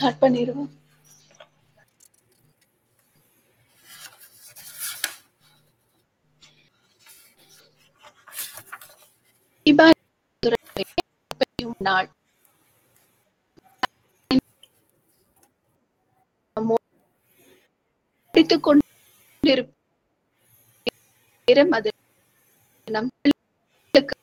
Start பண்ணிடுவோம் நாள் படித்துக் கொண்டிருக்கும் அது நம் பிள்ளைகளுக்கு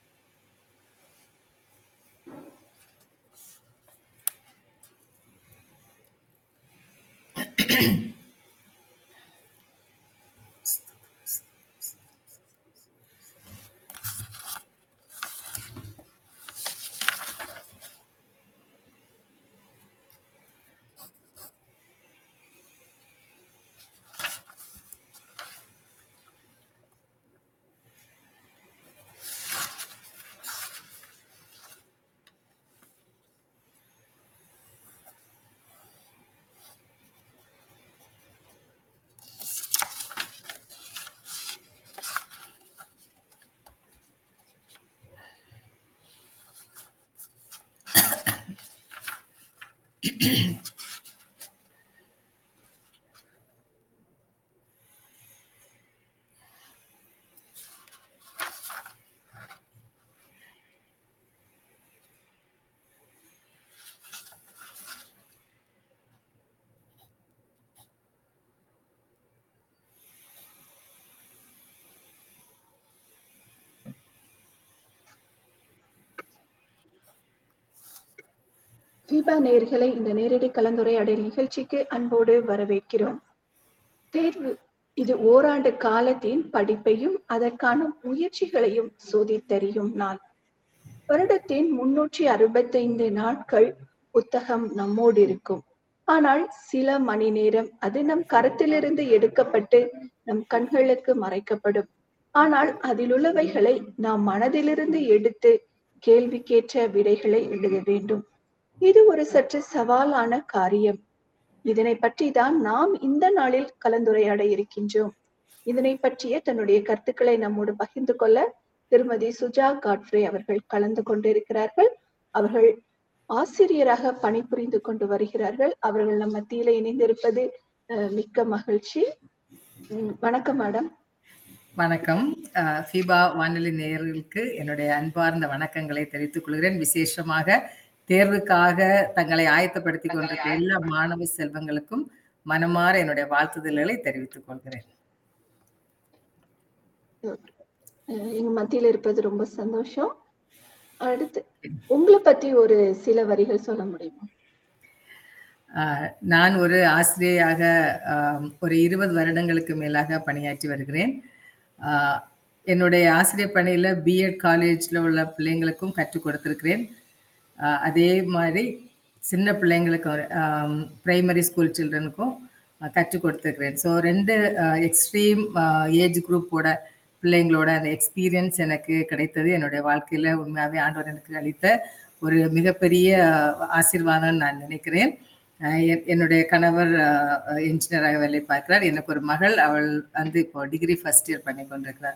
தீபா நேர்களை இந்த நேரடி கலந்துரையாடல் நிகழ்ச்சிக்கு அன்போடு வரவேற்கிறோம் தேர்வு இது ஓராண்டு காலத்தின் படிப்பையும் அதற்கான முயற்சிகளையும் சோதித்தறியும் நாள் வருடத்தின் முன்னூற்றி அறுபத்தைந்து நாட்கள் புத்தகம் நம்மோடு இருக்கும் ஆனால் சில மணி நேரம் அது நம் கருத்திலிருந்து எடுக்கப்பட்டு நம் கண்களுக்கு மறைக்கப்படும் ஆனால் அதில் உள்ளவைகளை நாம் மனதிலிருந்து எடுத்து கேள்விக்கேற்ற விடைகளை எழுத வேண்டும் இது ஒரு சற்று சவாலான காரியம் இதனை பற்றி தான் நாம் இந்த நாளில் கலந்துரையாட இருக்கின்றோம் இதனை பற்றிய தன்னுடைய கருத்துக்களை நம்மோடு பகிர்ந்து கொள்ள திருமதி சுஜா காட்ஃப்ரே அவர்கள் கலந்து கொண்டிருக்கிறார்கள் அவர்கள் ஆசிரியராக பணிபுரிந்து கொண்டு வருகிறார்கள் அவர்கள் நம் மத்தியில இணைந்திருப்பது மிக்க மகிழ்ச்சி வணக்கம் மேடம் வணக்கம் ஃபீபா வானொலி நேயர்களுக்கு என்னுடைய அன்பார்ந்த வணக்கங்களை தெரிவித்துக் கொள்கிறேன் விசேஷமாக தேர்வுக்காக தங்களை ஆயத்தப்படுத்திக் கொண்டிருக்கிற எல்லா மாணவ செல்வங்களுக்கும் மனமாற என்னுடைய வாழ்த்துதல்களை தெரிவித்துக் கொள்கிறேன் எங்க மத்தியில இருப்பது ரொம்ப சந்தோஷம் அடுத்து உங்களை பத்தி ஒரு சில வரிகள் சொல்ல முடியுமா நான் ஒரு ஆசிரியராக ஒரு இருபது வருடங்களுக்கு மேலாக பணியாற்றி வருகிறேன் என்னுடைய ஆசிரியர் பணியில் பிஎட் காலேஜில் உள்ள பிள்ளைங்களுக்கும் கற்றுக் கொடுத்துருக்கிறேன் அதே மாதிரி சின்ன பிள்ளைங்களுக்கும் ப்ரைமரி ஸ்கூல் சில்ட்ரனுக்கும் கற்றுக் கொடுத்துருக்கிறேன் ஸோ ரெண்டு எக்ஸ்ட்ரீம் ஏஜ் குரூப்போட பிள்ளைங்களோட அந்த எக்ஸ்பீரியன்ஸ் எனக்கு கிடைத்தது என்னுடைய வாழ்க்கையில் உண்மையாகவே ஆண்டவர் எனக்கு அளித்த ஒரு மிகப்பெரிய ஆசீர்வாதம் நான் நினைக்கிறேன் என்னுடைய கணவர் இன்ஜினியராக வேலை பார்க்கிறார் எனக்கு ஒரு மகள் அவள் வந்து இப்போ டிகிரி ஃபர்ஸ்ட் இயர் பண்ணி கொண்டிருக்கிறார்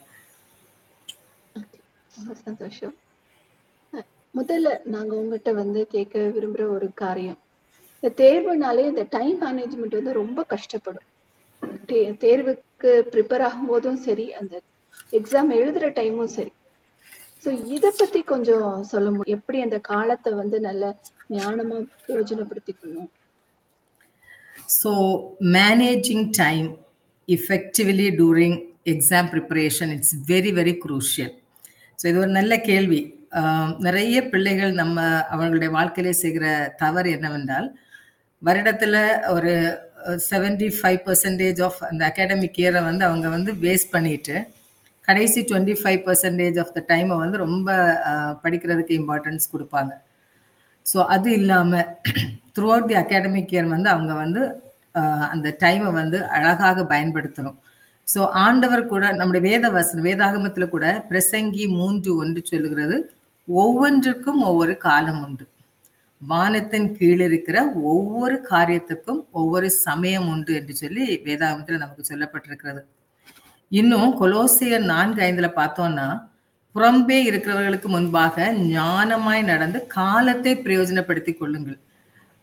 சந்தோஷம் முதல்ல நாங்க உங்ககிட்ட வந்து கேட்க விரும்புற ஒரு காரியம் இந்த தேர்வுனாலே இந்த டைம் மேனேஜ்மெண்ட் வந்து ரொம்ப கஷ்டப்படும் தேர்வுக்கு ப்ரிப்பேர் ஆகும் போதும் சரி அந்த எக்ஸாம் எழுதுற டைமும் சரி ஸோ இதை பத்தி கொஞ்சம் சொல்ல முடியும் எப்படி அந்த காலத்தை வந்து நல்ல ஞானமா பிரயோஜனப்படுத்திக்கணும் so managing time effectively during exam preparation it's very very crucial so இது ஒரு நல்ல கேள்வி நிறைய பிள்ளைகள் நம்ம அவங்களுடைய வாழ்க்கையிலே செய்கிற தவறு என்னவென்றால் வருடத்தில் ஒரு செவன்டி ஃபைவ் பர்சன்டேஜ் ஆஃப் அந்த அகாடமிக் இயரை வந்து அவங்க வந்து வேஸ்ட் பண்ணிட்டு கடைசி twenty five percentage of the டைமை வந்து ரொம்ப படிக்கிறதுக்கு இம்பார்ட்டன்ஸ் கொடுப்பாங்க ஸோ அது இல்லாமல் throughout the academic year வந்து அவங்க வந்து அந்த டைமை வந்து அழகாக பயன்படுத்தணும் ஸோ ஆண்டவர் கூட நம்முடைய வேத வசனம் வேதாகமத்தில் கூட பிரசங்கி மூன்று ஒன்று சொல்லுகிறது ஒவ்வொன்றுக்கும் ஒவ்வொரு காலம் உண்டு வானத்தின் கீழ் இருக்கிற ஒவ்வொரு காரியத்துக்கும் ஒவ்வொரு சமயம் உண்டு என்று சொல்லி வேதாகமத்தில் நமக்கு சொல்லப்பட்டிருக்கிறது இன்னும் கொலோசியர் நான்கு ஐந்துல பார்த்தோம்னா புறம்பே இருக்கிறவர்களுக்கு முன்பாக ஞானமாய் நடந்து காலத்தை பிரயோஜனப்படுத்தி கொள்ளுங்கள்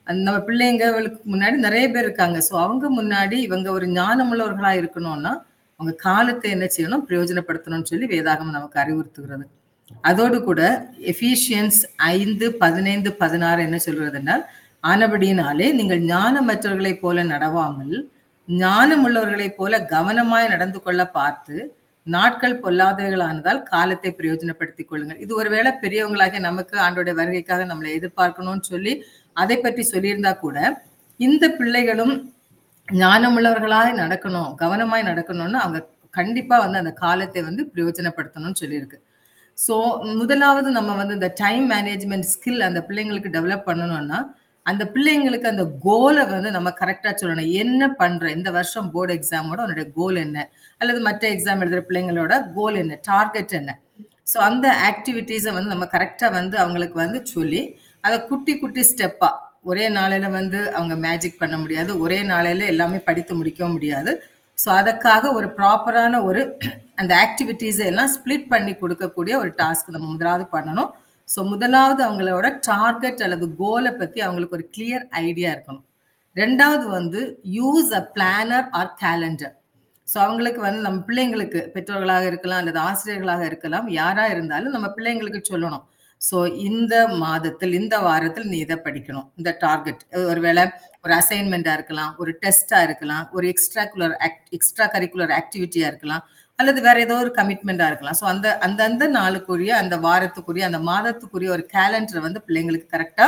அந்த நம்ம பிள்ளைங்களுக்கு முன்னாடி நிறைய பேர் இருக்காங்க ஸோ அவங்க முன்னாடி இவங்க ஒரு ஞானமுள்ளவர்களா இருக்கணும்னா அவங்க காலத்தை என்ன செய்யணும் பிரயோஜனப்படுத்தணும்னு சொல்லி வேதாகம் நமக்கு அறிவுறுத்துகிறது அதோடு கூட எஃபிஷியன்ஸ் ஐந்து பதினைந்து பதினாறு என்ன சொல்றதுன்னா ஆனபடியினாலே நீங்கள் ஞானமற்றவர்களைப் போல நடவாமல் ஞானமுள்ளவர்களைப் போல கவனமாய் நடந்து கொள்ள பார்த்து நாட்கள் பொல்லாதவைகளானதால் காலத்தை பிரயோஜனப்படுத்திக் கொள்ளுங்கள் இது ஒருவேளை பெரியவங்களாக நமக்கு ஆண்டோடைய வருகைக்காக நம்மளை எதிர்பார்க்கணும்னு சொல்லி அதை பற்றி சொல்லியிருந்தா கூட இந்த பிள்ளைகளும் ஞானமுள்ளவர்களாய் நடக்கணும் கவனமாய் நடக்கணும்னு அவங்க கண்டிப்பா வந்து அந்த காலத்தை வந்து பிரயோஜனப்படுத்தணும்னு சொல்லியிருக்கு ஸோ முதலாவது நம்ம வந்து இந்த டைம் மேனேஜ்மெண்ட் ஸ்கில் அந்த பிள்ளைங்களுக்கு டெவலப் பண்ணணும்னா அந்த பிள்ளைங்களுக்கு அந்த கோலை வந்து நம்ம கரெக்டா சொல்லணும் என்ன பண்ற இந்த வருஷம் போர்டு எக்ஸாமோட உன்னுடைய கோல் என்ன அல்லது மற்ற எக்ஸாம் எழுதுற பிள்ளைங்களோட கோல் என்ன டார்கெட் என்ன ஸோ அந்த ஆக்டிவிட்டீஸை வந்து நம்ம கரெக்டா வந்து அவங்களுக்கு வந்து சொல்லி அதை குட்டி குட்டி ஸ்டெப்பா ஒரே நாளையில வந்து அவங்க மேஜிக் பண்ண முடியாது ஒரே நாளையில எல்லாமே படித்து முடிக்க முடியாது ஸோ அதுக்காக ஒரு ப்ராப்பரான ஒரு அந்த ஆக்டிவிட்டீஸை எல்லாம் ஸ்ப்ளிட் பண்ணி கொடுக்கக்கூடிய ஒரு டாஸ்க் நம்ம முதலாவது பண்ணணும் ஸோ முதலாவது அவங்களோட டார்கெட் அல்லது கோலை பத்தி அவங்களுக்கு ஒரு கிளியர் ஐடியா இருக்கணும் ரெண்டாவது வந்து use a planner or calendar so அவங்களுக்கு வந்து நம்ம பிள்ளைங்களுக்கு பெற்றோர்களாக இருக்கலாம் அல்லது ஆசிரியர்களாக இருக்கலாம் யாரா இருந்தாலும் நம்ம பிள்ளைங்களுக்கு சொல்லணும் ஸோ இந்த மாதத்தில் இந்த வாரத்தில் நீ இதை படிக்கணும் இந்த டார்கெட் ஒருவேளை ஒரு அசைன்மெண்டா இருக்கலாம் ஒரு டெஸ்டா இருக்கலாம் ஒரு எக்ஸ்ட்ரா குலர் எக்ஸ்ட்ரா கரிக்குலர் ஆக்டிவிட்டியா இருக்கலாம் அல்லது வேற ஏதோ ஒரு கமிட்மெண்டா இருக்கலாம் ஸோ அந்த அந்தந்த நாளுக்குரிய அந்த வாரத்துக்குரிய அந்த மாதத்துக்குரிய ஒரு கேலண்டரை வந்து பிள்ளைங்களுக்கு கரெக்டா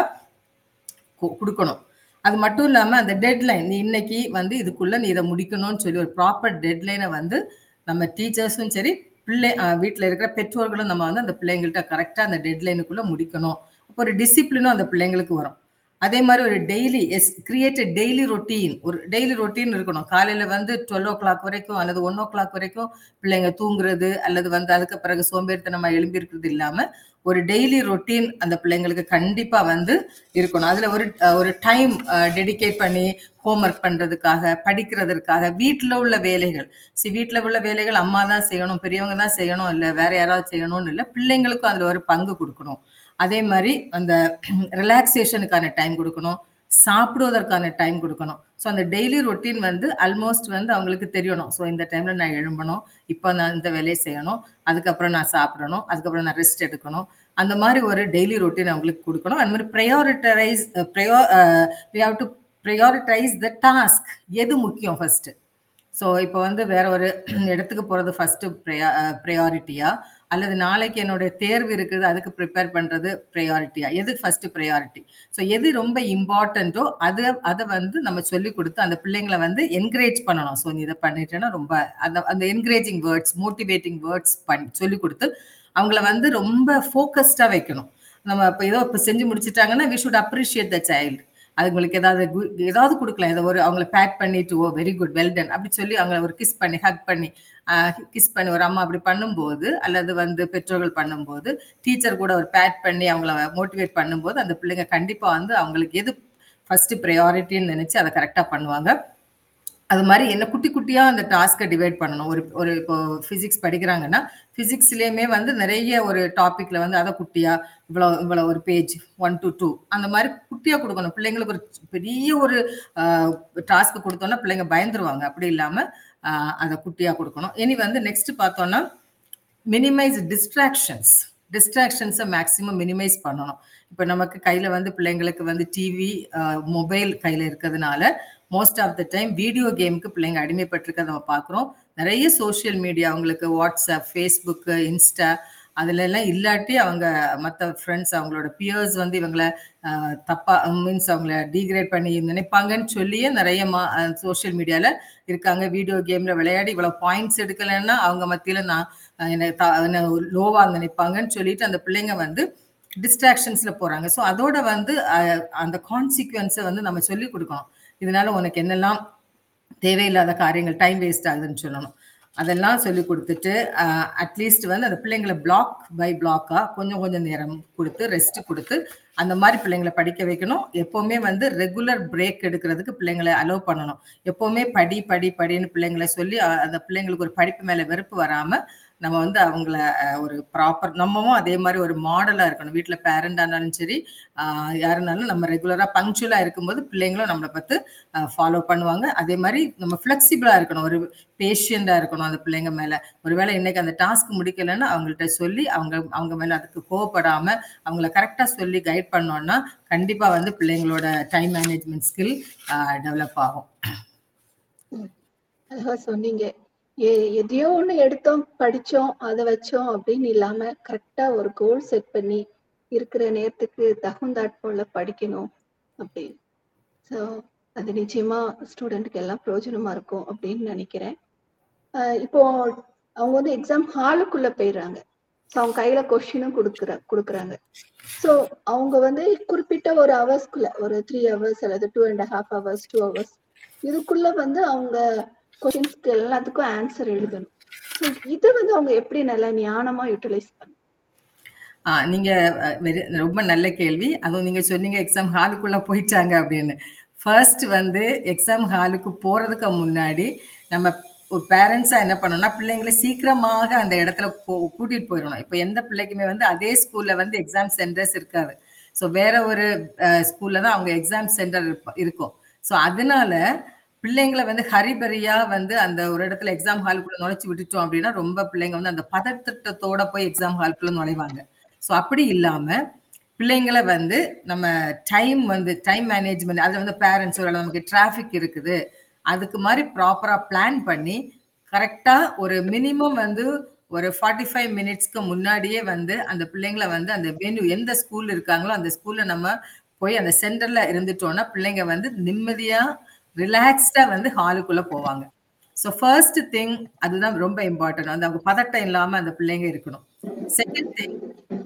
கொடுக்கணும் அது மட்டும் இல்லாம அந்த டெட்லைன் நீ இன்னைக்கு வந்து இதுக்குள்ள நீ இதை முடிக்கணும்னு சொல்லி ஒரு ப்ராப்பர் டெட்லைனை வந்து நம்ம டீச்சர்ஸும் சரி பிள்ளை வீட்டில் இருக்கிற பெற்றோர்களும் நம்ம வந்து அந்த பிள்ளைங்கள்ட்ட கரெக்டாக அந்த டெட்லைனுக்குள்ள முடிக்கணும் அப்போ ஒரு டிசிப்ளினும் அந்த பிள்ளைங்களுக்கு வரும் அதே மாதிரி ஒரு டெய்லி எஸ் கிரியேட் டெய்லி ரொட்டீன் ஒரு டெய்லி ரொட்டீன் இருக்கணும் காலையில வந்து டுவெல் ஓ கிளாக் வரைக்கும் அல்லது ஒன் ஓ கிளாக் வரைக்கும் பிள்ளைங்க தூங்குறது அல்லது வந்து அதுக்கு பிறகு சோம்பேறித்தனமா எழும்பி இருக்கிறது இல்லாம ஒரு டெய்லி ரொட்டீன் அந்த பிள்ளைங்களுக்கு கண்டிப்பா வந்து இருக்கணும் அதுல ஒரு ஒரு டைம் டெடிகேட் பண்ணி ஹோம்ஒர்க் பண்றதுக்காக படிக்கிறதுக்காக வீட்டுல உள்ள வேலைகள் சி வீட்டுல உள்ள வேலைகள் அம்மா தான் செய்யணும் பெரியவங்க தான் செய்யணும் இல்ல வேற யாராவது செய்யணும்னு இல்லை பிள்ளைங்களுக்கும் அதுல ஒரு பங்கு கொடுக்கணும் அதே மாதிரி அந்த ரிலாக்ஸேஷனுக்கான டைம் கொடுக்கணும் சாப்பிடுவதற்கான டைம் கொடுக்கணும் ஸோ அந்த டெய்லி ரொட்டீன் வந்து ஆல்மோஸ்ட் வந்து அவங்களுக்கு தெரியணும் ஸோ இந்த டைம்ல நான் எழும்பணும் இப்போ நான் இந்த வேலையை செய்யணும் அதுக்கப்புறம் நான் சாப்பிடணும் அதுக்கப்புறம் நான் ரெஸ்ட் எடுக்கணும் அந்த மாதிரி ஒரு டெய்லி ரொட்டீன் அவங்களுக்கு கொடுக்கணும் அந்த மாதிரி ப்ரையாரிட்டரைஸ் ப்ரையோ we have to prioritise the task எது முக்கியம் ஃபர்ஸ்ட் ஸோ இப்போ வந்து வேற ஒரு இடத்துக்கு போகிறது ஃபர்ஸ்ட் ப்ரையா ப்ரையாரிட்டியா அல்லது நாளைக்கு என்னுடைய தேர்வு இருக்குது அதுக்கு ப்ரிப்பேர் பண்ணுறது ப்ரையாரிட்டியா எது ஃபர்ஸ்ட் ப்ரையாரிட்டி ஸோ எது ரொம்ப இம்பார்ட்டண்ட்டோ அது அதை வந்து நம்ம சொல்லி கொடுத்து அந்த பிள்ளைங்களை வந்து என்கரேஜ் பண்ணணும் ஸோ நீ இதை பண்ணிட்டேன்னா ரொம்ப அந்த அந்த என்கரேஜிங் வேர்ட்ஸ் மோட்டிவேட்டிங் வேர்ட்ஸ் பண்ணி சொல்லி கொடுத்து அவங்கள வந்து ரொம்ப ஃபோக்கஸ்டாக வைக்கணும் நம்ம இப்போ ஏதோ இப்போ செஞ்சு முடிச்சிட்டாங்கன்னா we should appreciate the child அதுங்களுக்கு ஏதாவது ஏதாவது கொடுக்கலாம் ஏதோ ஒரு அவங்கள பேக் பண்ணிட்டு oh very good well done அப்படி சொல்லி அவங்கள ஒரு கிஸ் பண்ணி ஹக் பண்ணி கிஸ் பண்ணி ஒரு அம்மா அப்படி பண்ணும்போது அல்லது வந்து பெற்றோர்கள் பண்ணும்போது டீச்சர் கூட ஒரு பேட் பண்ணி அவங்கள மோட்டிவேட் பண்ணும்போது அந்த பிள்ளைங்க கண்டிப்பா வந்து அவங்களுக்கு எது ஃபர்ஸ்ட் ப்ரையாரிட்டின்னு நினைச்சு அதை கரெக்டா பண்ணுவாங்க அது மாதிரி என்ன குட்டி குட்டியா அந்த டாஸ்க்கை டிவைட் பண்ணணும் ஒரு ஒரு இப்போ பிசிக்ஸ் படிக்கிறாங்கன்னா பிசிக்ஸ்லயுமே வந்து நிறைய ஒரு டாபிக்ல வந்து அதை குட்டியா இவ்வளவு இவ்வளவு ஒரு பேஜ் ஒன் டு டூ அந்த மாதிரி குட்டியா கொடுக்கணும் பிள்ளைங்களுக்கு ஒரு பெரிய ஒரு டாஸ்க் கொடுத்தோம்னா பிள்ளைங்க பயந்துருவாங்க அப்படி இல்லாம அதை குட்டியா கொடுக்கணும் இனி வந்து நெக்ஸ்ட் பார்த்தோம்னா மினிமைஸ் டிஸ்ட்ராக்ஷன்ஸ் டிஸ்ட்ராக்ஷன்ஸை மேக்ஸிமம் மினிமைஸ் பண்ணணும் இப்போ நமக்கு கையில் வந்து பிள்ளைங்களுக்கு வந்து டிவி மொபைல் கையில் இருக்கிறதுனால most of the time video கேமுக்கு பிள்ளைங்க அடிமைப்பட்டிருக்கிறத நம்ம பார்க்குறோம் நிறைய சோஷியல் மீடியா அவங்களுக்கு வாட்ஸ்அப் ஃபேஸ்புக்கு இன்ஸ்டா அதுல எல்லாம் இல்லாட்டி அவங்க மற்ற ஃப்ரெண்ட்ஸ் அவங்களோட பியர்ஸ் வந்து இவங்களை தப்பா மீன்ஸ் அவங்கள டீக்ரேட் பண்ணி நினைப்பாங்கன்னு சொல்லியே நிறைய மா சோஷியல் மீடியால இருக்காங்க வீடியோ கேம்ல விளையாடி இவ்வளவு பாயிண்ட்ஸ் எடுக்கலைன்னா அவங்க மத்தியில நான் என்ன லோவா நினைப்பாங்கன்னு சொல்லிட்டு அந்த பிள்ளைங்க வந்து டிஸ்ட்ராக்ஷன்ஸ்ல போறாங்க ஸோ அதோட வந்து அந்த கான்சிக்வன்ஸை வந்து நம்ம சொல்லி கொடுக்கணும் இதனால உனக்கு என்னெல்லாம் தேவையில்லாத காரியங்கள் டைம் வேஸ்ட் ஆகுதுன்னு சொல்லணும் அதெல்லாம் சொல்லி கொடுத்துட்டு அட்லீஸ்ட் வந்து அந்த பிள்ளைங்களை பிளாக் பை பிளாக்கா கொஞ்சம் கொஞ்சம் நேரம் கொடுத்து ரெஸ்ட் கொடுத்து அந்த மாதிரி பிள்ளைங்களை படிக்க வைக்கணும் எப்பவுமே வந்து ரெகுலர் பிரேக் எடுக்கிறதுக்கு பிள்ளைங்களை அலோவ் பண்ணணும் எப்பவுமே படி படி படின்னு பிள்ளைங்களை சொல்லி அந்த பிள்ளைங்களுக்கு ஒரு படிப்பு மேல வெறுப்பு வராம நம்ம வந்து அவங்கள அஹ், ஒரு ப்ராப்பர் நம்மவும் அதே மாதிரி ஒரு மாடலாக இருக்கணும் வீட்டில் பேரண்டாக இருந்தாலும் சரி ஆஹ், யார் இருந்தாலும் நம்ம ரெகுலராக பங்க்சுவலாக இருக்கும்போது பிள்ளைங்களும் நம்மளை பார்த்து ஃபாலோ பண்ணுவாங்க அதே மாதிரி நம்ம ஃப்ளெக்சிபிளாக இருக்கணும் ஒரு பேஷியண்டாக இருக்கணும் அந்த பிள்ளைங்க மேலே ஒருவேளை இன்னைக்கு அந்த டாஸ்க் முடிக்கலைன்னா அவங்கள்ட்ட சொல்லி அவங்க அவங்க மேலே அதுக்கு கோவப்படாமல் அவங்கள கரெக்டாக சொல்லி கைட் பண்ணோம்னா கண்டிப்பாக வந்து பிள்ளைங்களோட டைம் மேனேஜ்மெண்ட் ஸ்கில் டெவலப் ஆகும் அழகா சொன்னீங்க ஏ எதையோ ஒண்ணு எடுத்தோம் படிச்சோம் அதை வச்சோம் அப்படின்னு இல்லாம கரெக்டா ஒரு கோல் செட் பண்ணி இருக்கிற நேரத்துக்கு தகுந்தாற் போல படிக்கணும் அப்படின்னு ஸோ அது நிச்சயமா ஸ்டூடெண்ட்டுக்கு எல்லாம் பிரயோஜனமா இருக்கும் அப்படின்னு நினைக்கிறேன் ஆஹ் இப்போ அவங்க வந்து எக்ஸாம் ஹாலுக்குள்ள போயிடுறாங்க ஸோ அவங்க கையில கொஸ்டினும் கொடுக்குற கொடுக்குறாங்க ஸோ அவங்க வந்து குறிப்பிட்ட ஒரு ஹவர்ஸ்க்குள்ள ஒரு த்ரீ ஹவர்ஸ் அல்லது two and half hours two hours இதுக்குள்ள வந்து அவங்க கொஸ்டின்ஸ்க்கு எல்லாத்துக்கும் ஆன்சர் எழுதணும் ஸோ இது வந்து அவங்க எப்படி நல்லா ஞானமா யூட்டிலைஸ் பண்ணணும் ஆ நீங்க அஹ், வெரி- ரொம்ப நல்ல கேள்வி அதுவும் நீங்க சொன்னீங்க எக்ஸாம் ஹாலுக்குள்ள போயிட்டாங்க அப்படின்னு ஃபர்ஸ்ட் வந்து எக்ஸாம் ஹாலுக்கு போறதுக்கு முன்னாடி நம்ம ஒரு பேரண்ட்ஸா என்ன பண்ணணும்னா பிள்ளைங்களை சீக்கிரமாக அந்த இடத்துல போ கூட்டிட்டு போயிடணும் இப்போ எந்த பிள்ளைக்குமே வந்து அதே ஸ்கூல்ல வந்து எக்ஸாம் சென்டர்ஸ் இருக்காது ஸோ வேற ஒரு ஸ்கூல்ல தான் அவங்க எக்ஸாம் சென்டர் இருக்கும் ஸோ அதனால பிள்ளைங்களை வந்து ஹரிபரியா வந்து அந்த ஒரு இடத்துல எக்ஸாம் ஹாலுக்குள்ள நுழைச்சு விட்டுட்டோம் அப்படின்னா ரொம்ப பிள்ளைங்க வந்து அந்த பதட்டத்தோட போய் எக்ஸாம் ஹாலுக்குள்ள நுழைவாங்க ஸோ அப்படி இல்லாம பிள்ளைங்களை வந்து நம்ம டைம் வந்து டைம் மேனேஜ்மெண்ட் அது வந்து பேரண்ட்ஸ் ஒரு நமக்கு டிராஃபிக் இருக்குது அதுக்கு மாதிரி ப்ராப்பரா பிளான் பண்ணி கரெக்டா ஒரு மினிமம் வந்து ஒரு ஃபார்ட்டி ஃபைவ் மினிட்ஸ்க்கு முன்னாடியே வந்து அந்த பிள்ளைங்களை வந்து அந்த வென்யூ எந்த ஸ்கூல் இருக்காங்களோ அந்த ஸ்கூல்ல நம்ம போய் அந்த சென்டர்ல இருந்துட்டோம்னா பிள்ளைங்க வந்து நிம்மதியா ரிலாக்ஸ்டா வந்து ஹாலுக்குள்ள போவாங்க ஸோ ஃபர்ஸ்ட் திங் அதுதான் ரொம்ப இம்பார்ட்டன்ட் அந்த அவங்க பதட்டம் இல்லாம அந்த பிள்ளைங்க இருக்கணும் செகண்ட் திங்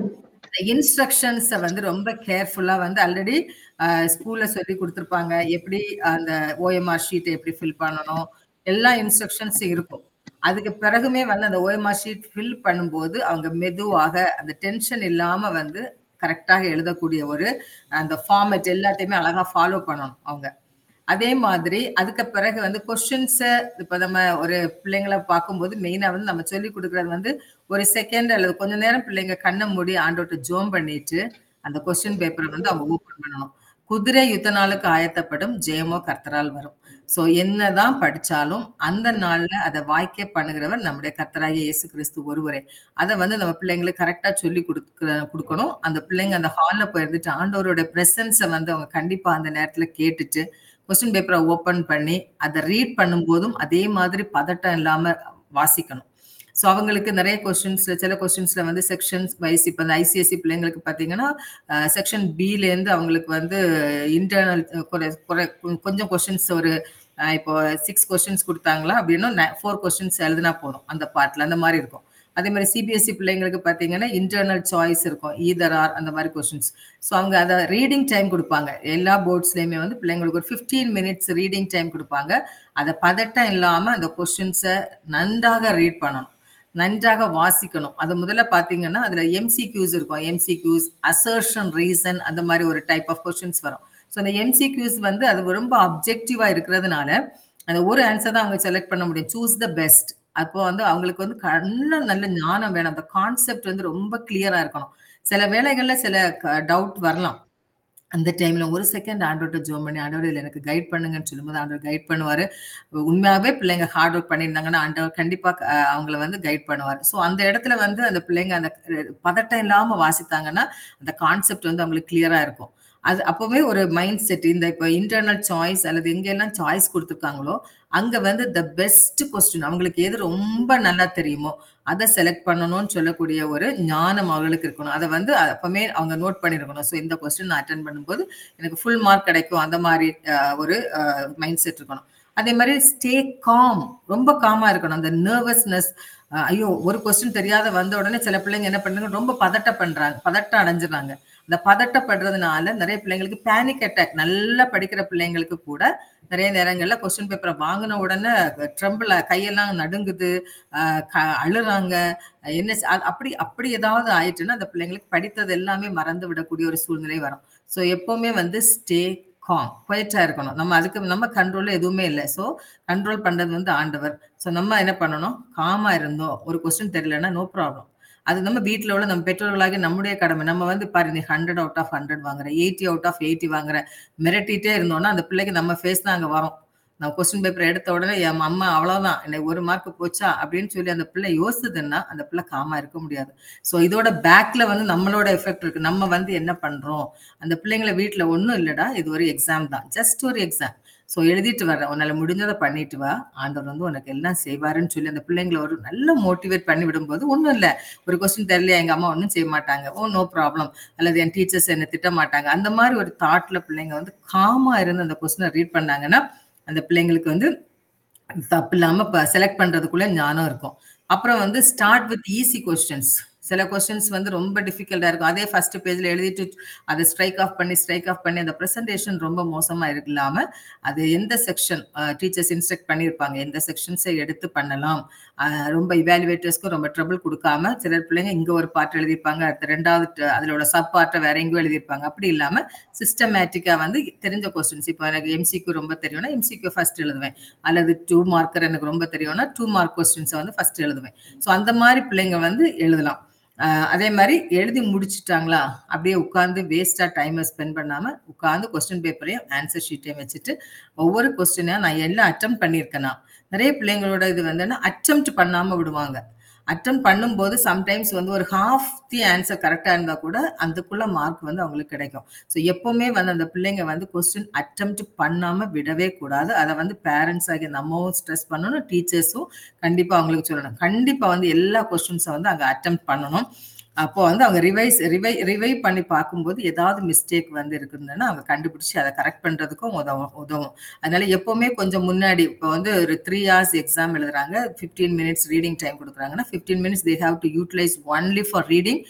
இன்ஸ்ட்ரக்ஷன்ஸை வந்து ரொம்ப கேர்ஃபுல்லா வந்து ஆல்ரெடி ஸ்கூல்ல சொல்லி கொடுத்துருப்பாங்க எப்படி அந்த ஓஎம்ஆர் ஷீட்டை எப்படி ஃபில் பண்ணணும் எல்லா இன்ஸ்ட்ரக்ஷன்ஸும் இருக்கும் அதுக்கு பிறகுமே வந்து அந்த ஓஎம்ஆர் ஷீட் ஃபில் பண்ணும்போது அவங்க மெதுவாக அந்த டென்ஷன் இல்லாம வந்து கரெக்டாக எழுதக்கூடிய ஒரு அந்த ஃபார்மேட் எல்லாத்தையுமே அழகா ஃபாலோ பண்ணணும் அவங்க அதே மாதிரி அதுக்கு பிறகு வந்து கொஸ்டின்ஸை இப்போ நம்ம ஒரு பிள்ளைங்களை பார்க்கும்போது மெயினாக வந்து நம்ம சொல்லி கொடுக்குறது வந்து ஒரு செகண்ட் அல்லது கொஞ்ச நேரம் பிள்ளைங்க கண்ணை மூடி ஆண்டோட்ட ஜோம் பண்ணிட்டு அந்த கொஸ்டின் பேப்பரை வந்து அவங்க ஓப்பன் பண்ணணும் குதிரை யுத்த நாளுக்கு ஆயத்தப்படும் ஜெயமோ கர்த்தரால் வரும் ஸோ என்னதான் படிச்சாலும் அந்த நாள்ல அதை வாய்க்க பண்ணுகிறவர் நம்முடைய கர்த்தராகிய இயேசு கிறிஸ்து ஒருவரே அதை வந்து நம்ம பிள்ளைங்களுக்கு கரெக்டா சொல்லி கொடுக்க கொடுக்கணும் அந்த பிள்ளைங்க அந்த ஹால்ல போயிருந்துட்டு ஆண்டவரோட பிரசன்ஸை வந்து அவங்க கண்டிப்பா அந்த நேரத்துல கேட்டுட்டு கொஸ்டின் பேப்பரை ஓப்பன் பண்ணி அதை ரீட் பண்ணும்போதும் அதே மாதிரி பதட்டம் இல்லாம வாசிக்கணும் ஸோ அவங்களுக்கு நிறைய கொஸ்டின்ஸ் சில கொஸ்டின்ஸ்ல வந்து செக்ஷன்ஸ் வைஸ் இப்போ அந்த ஐசிஎஸ்சி பிள்ளைங்களுக்கு பார்த்தீங்கன்னா செக்ஷன் பிலேருந்து அவங்களுக்கு வந்து இன்டர்னல் குறை குறை கொஞ்சம் கொஸ்டின்ஸ் ஒரு அஹ், இப்போ சிக்ஸ் கொஸ்டின்ஸ் கொடுத்தாங்களா அப்படின்னா ஃபோர் கொஸ்டின்ஸ் எழுதினா போதும் அந்த பார்ட்ல அந்த மாதிரி இருக்கும் அதே மாதிரி சிபிஎஸ்சி பிள்ளைங்களுக்கு பார்த்தீங்கன்னா இன்டர்னல் சாய்ஸ் இருக்கும் ஈதர் ஆர் அந்த மாதிரி கொஸ்டின்ஸ் ஸோ அவங்க அதை ரீடிங் டைம் கொடுப்பாங்க எல்லா போர்ட்ஸ்லையுமே வந்து பிள்ளைங்களுக்கு ஒரு ஃபிஃப்டீன் மினிட்ஸ் ரீடிங் டைம் கொடுப்பாங்க அதை பதட்டம் இல்லாமல் அந்த கொஸ்டின்ஸை நன்றாக ரீட் பண்ணணும் நன்றாக வாசிக்கணும் அது முதல்ல பார்த்தீங்கன்னா அதில் எம்சிக்யூஸ் இருக்கும் எம்சிக்யூஸ் அசர்ஷன் ரீசன் அந்த மாதிரி ஒரு டைப் ஆஃப் கொஸ்டின்ஸ் வரும் ஸோ அந்த எம்சிக்யூஸ் வந்து அது ரொம்ப அப்ஜெக்டிவாக இருக்கிறதுனால அந்த ஒரு ஆன்சர் தான் அவங்க செலக்ட் பண்ண முடியும் சூஸ் த பெஸ்ட் அப்போ வந்து அவங்களுக்கு வந்து நல்ல நல்ல ஞானம் வேணும் அந்த கான்செப்ட் வந்து ரொம்ப கிளியரா இருக்கணும் சில வேலைகள்ல சில டவுட் வரலாம் அந்த டைம்ல ஒரு செகண்ட் ஆண்டோட்ட ஜோம் பண்ணி ஆண்டவர் இதில் எனக்கு கைட் பண்ணுங்கன்னு சொல்லும்போது ஆண்டவர் கைட் பண்ணுவாரு உண்மையாவே பிள்ளைங்க ஹார்ட் ஒர்க் பண்ணியிருந்தாங்கன்னா ஆண்டவர் கண்டிப்பா அஹ், அவங்கள வந்து கைட் பண்ணுவார் ஸோ அந்த இடத்துல வந்து அந்த பிள்ளைங்க அந்த அஹ், பதட்டம் இல்லாம வாசித்தாங்கன்னா அந்த கான்செப்ட் வந்து அவங்களுக்கு கிளியரா இருக்கும் அது அப்பவே ஒரு மைண்ட் செட் இந்த இப்போ இன்டர்னல் சாய்ஸ் அல்லது எங்கெல்லாம் சாய்ஸ் கொடுத்துருக்காங்களோ அங்க வந்து த பெஸ்ட் கொஸ்டின் அவங்களுக்கு எது ரொம்ப நல்லா தெரியுமோ அதை செலக்ட் பண்ணணும்னு சொல்லக்கூடிய ஒரு ஞானம் அவங்களுக்கு இருக்கணும் அதை வந்து அப்பவுமே அவங்க நோட் பண்ணிருக்கணும் ஸோ இந்த கொஸ்டின் நான் அட்டன் பண்ணும்போது எனக்கு ஃபுல் மார்க் கிடைக்கும் அந்த மாதிரி அஹ், ஒரு மைண்ட் செட் இருக்கணும் அதே மாதிரி ஸ்டே காம் ரொம்ப காமா இருக்கணும் அந்த நர்வஸ்னஸ் ஐயோ ஒரு கொஸ்டின் தெரியாத வந்த உடனே சில பிள்ளைங்க என்ன பண்றாங்க ரொம்ப பதட்ட பண்றாங்க பதட்டம் அடைஞ்சிடுறாங்க அந்த பதட்டப்படுறதுனால நிறைய பிள்ளைங்களுக்கு பேனிக் அட்டாக் நல்லா படிக்கிற பிள்ளைங்களுக்கு கூட நிறைய நேரங்கள்ல கொஸ்டின் பேப்பரை வாங்கின உடனே ட்ரம்பிள் கையெல்லாம் நடுங்குது ஆஹ் க- அழுறாங்க என்ன செ- அ- அப்படி அப்படி ஏதாவது ஆயிட்டுன்னா அந்த பிள்ளைங்களுக்கு படித்தது எல்லாமே மறந்து விடக்கூடிய ஒரு சூழ்நிலை வரும் ஸோ எப்பவுமே வந்து ஸ்டே காம் குவைட்டா இருக்கணும் நம்ம அதுக்கு நம்ம கண்ட்ரோல்ல எதுவுமே இல்லை ஸோ கண்ட்ரோல் பண்றது வந்து ஆண்டவர் ஸோ நம்ம என்ன பண்ணணும் காமா இருந்தோம் ஒரு கொஸ்டின் தெரியலன்னா நோ ப்ராப்ளம் அது நம்ம வீட்டில் உள்ள நம்ம பெற்றோர்களாகி நம்முடைய கடமை நம்ம வந்து பாரு நீ ஹண்ட்ரட் அவுட் ஆஃப் ஹண்ட்ரட் வாங்குற எயிட்டி அவுட் ஆஃப் எயிட்டி வாங்குற மிரட்டிட்டே இருந்தோம்னா அந்த பிள்ளைக்கு நம்ம ஃபேஸ் தான் அங்கே வரும் நான் கொஸ்டின் பேப்பர் எடுத்த உடனே என் அம்மா அவ்வளோதான் எனக்கு ஒரு மார்க் போச்சா அப்படின்னு சொல்லி அந்த பிள்ளை யோசிச்சுதுன்னா அந்த பிள்ளை காமா இருக்க முடியாது ஸோ இதோட பேக்ல வந்து நம்மளோட எஃபெக்ட் இருக்கு நம்ம வந்து என்ன பண்றோம் அந்த பிள்ளைங்களை வீட்டில் ஒன்றும் இல்லைடா இது ஒரு எக்ஸாம் தான் ஜஸ்ட் ஒரு எக்ஸாம் ஸோ எழுதிட்டு வர உன்னால முடிஞ்சதை பண்ணிட்டு வா ஆண்டவர் வந்து உனக்கு எல்லாம் செய்வாருன்னு சொல்லி அந்த பிள்ளைங்களை ஒரு நல்ல மோட்டிவேட் பண்ணி விடும்போது ஒன்றும் இல்லை ஒரு கொஸ்டின் தெரியலையா எங்க அம்மா ஒன்றும் செய்ய மாட்டாங்க ஓ நோ ப்ராப்ளம் அல்லது என் டீச்சர்ஸ் என்ன திட்ட மாட்டாங்க அந்த மாதிரி ஒரு தாட்ல பிள்ளைங்க வந்து காமா இருந்து அந்த கொஸ்டினை ரீட் பண்ணாங்கன்னா அந்த பிள்ளைங்களுக்கு வந்து தப்பு இல்லாம செலக்ட் பண்றதுக்குள்ள ஞானம் இருக்கும் அப்புறம் வந்து ஸ்டார்ட் வித் ஈஸி கொஸ்டின்ஸ் சில கொஸ்டின்ஸ் வந்து ரொம்ப டிஃபிகல்ட்டா இருக்கும் அதே ஃபர்ஸ்ட் பேஜ்ல எழுதிட்டு அதை ஸ்ட்ரைக் ஆஃப் பண்ணி ஸ்ட்ரைக் ஆஃப் பண்ணி அந்த ப்ரெசன்டேஷன் ரொம்ப மோசமா இல்லாம அது எந்த செக்ஷன் டீச்சர்ஸ் இன்ஸ்ட்ரக்ட் பண்ணியிருப்பாங்க எந்த செக்ஷன்ஸை எடுத்து பண்ணலாம் ரொம்ப இவாலுவேட்டர்ஸ்க்கும் ரொம்ப ட்ரபிள் கொடுக்காம சிலர் பிள்ளைங்க இங்க ஒரு பார்ட் எழுதியிருப்பாங்க அடுத்த ரெண்டாவது அதிலோட சப் பார்ட்டை வேற எங்கேயும் எழுதியிருப்பாங்க அப்படி இல்லாம சிஸ்டமேட்டிக்கா வந்து தெரிஞ்ச கொஸ்டின்ஸ் இப்போ எனக்கு எம்சிக்கு ரொம்ப தெரியும்னா எம்சிக்கு ஃபர்ஸ்ட் எழுதுவேன் அல்லது டூ மார்க்கர் எனக்கு ரொம்ப தெரியும்னா டூ மார்க் கொஸ்டின்ஸை வந்து ஃபர்ஸ்ட் எழுதுவேன் ஸோ அந்த மாதிரி பிள்ளைங்க வந்து எழுதலாம் அதே மாதிரி எழுதி முடிச்சுட்டாங்களா அப்படியே உட்காந்து வேஸ்டா டைமை ஸ்பெண்ட் பண்ணாம உட்காந்து கொஸ்டின் பேப்பரையும் ஆன்சர் ஷீட்டையும் வச்சுட்டு ஒவ்வொரு கொஸ்டினையும் நான் எல்லாம் அட்டம் பண்ணியிருக்கேனா நிறைய பிள்ளைங்களோட இது வந்து அட்டம் பண்ணாம விடுவாங்க அட்டம் பண்ணும்போது சம்டைம்ஸ் வந்து ஒரு ஹாஃப் தி ஆன்சர் கரெக்டாக இருந்தால் கூட அதுக்குள்ள மார்க் வந்து அவங்களுக்கு கிடைக்கும் ஸோ எப்பவுமே வந்து அந்த பிள்ளைங்க வந்து கொஸ்டின் அட்டம் பண்ணாமல் விடவே கூடாது அதை வந்து பேரண்ட்ஸ் ஆகிய நம்மவும் ஸ்ட்ரெஸ் பண்ணணும் டீச்சர்ஸும் கண்டிப்பாக அவங்களுக்கு சொல்லணும் கண்டிப்பாக வந்து எல்லா கொஸ்டின்ஸை வந்து அங்கே அட்டம் பண்ணணும் அப்போ வந்து அவங்க ரிவைஸ் ரிவை ரிவைவ் பண்ணி பார்க்கும்போது ஏதாவது மிஸ்டேக் வந்து இருக்குதுன்னா அவங்க கண்டுபிடிச்சி அதை கரெக்ட் பண்ணுறதுக்கும் உதவும் உதவும் அதனால எப்போவுமே கொஞ்சம் முன்னாடி இப்போ வந்து ஒரு த்ரீ ஹவர்ஸ் எக்ஸாம் எழுதுறாங்க ஃபிஃப்டீன் மினிட்ஸ் ரீடிங் டைம் கொடுக்குறாங்கன்னா fifteen minutes they have to utilise only for reading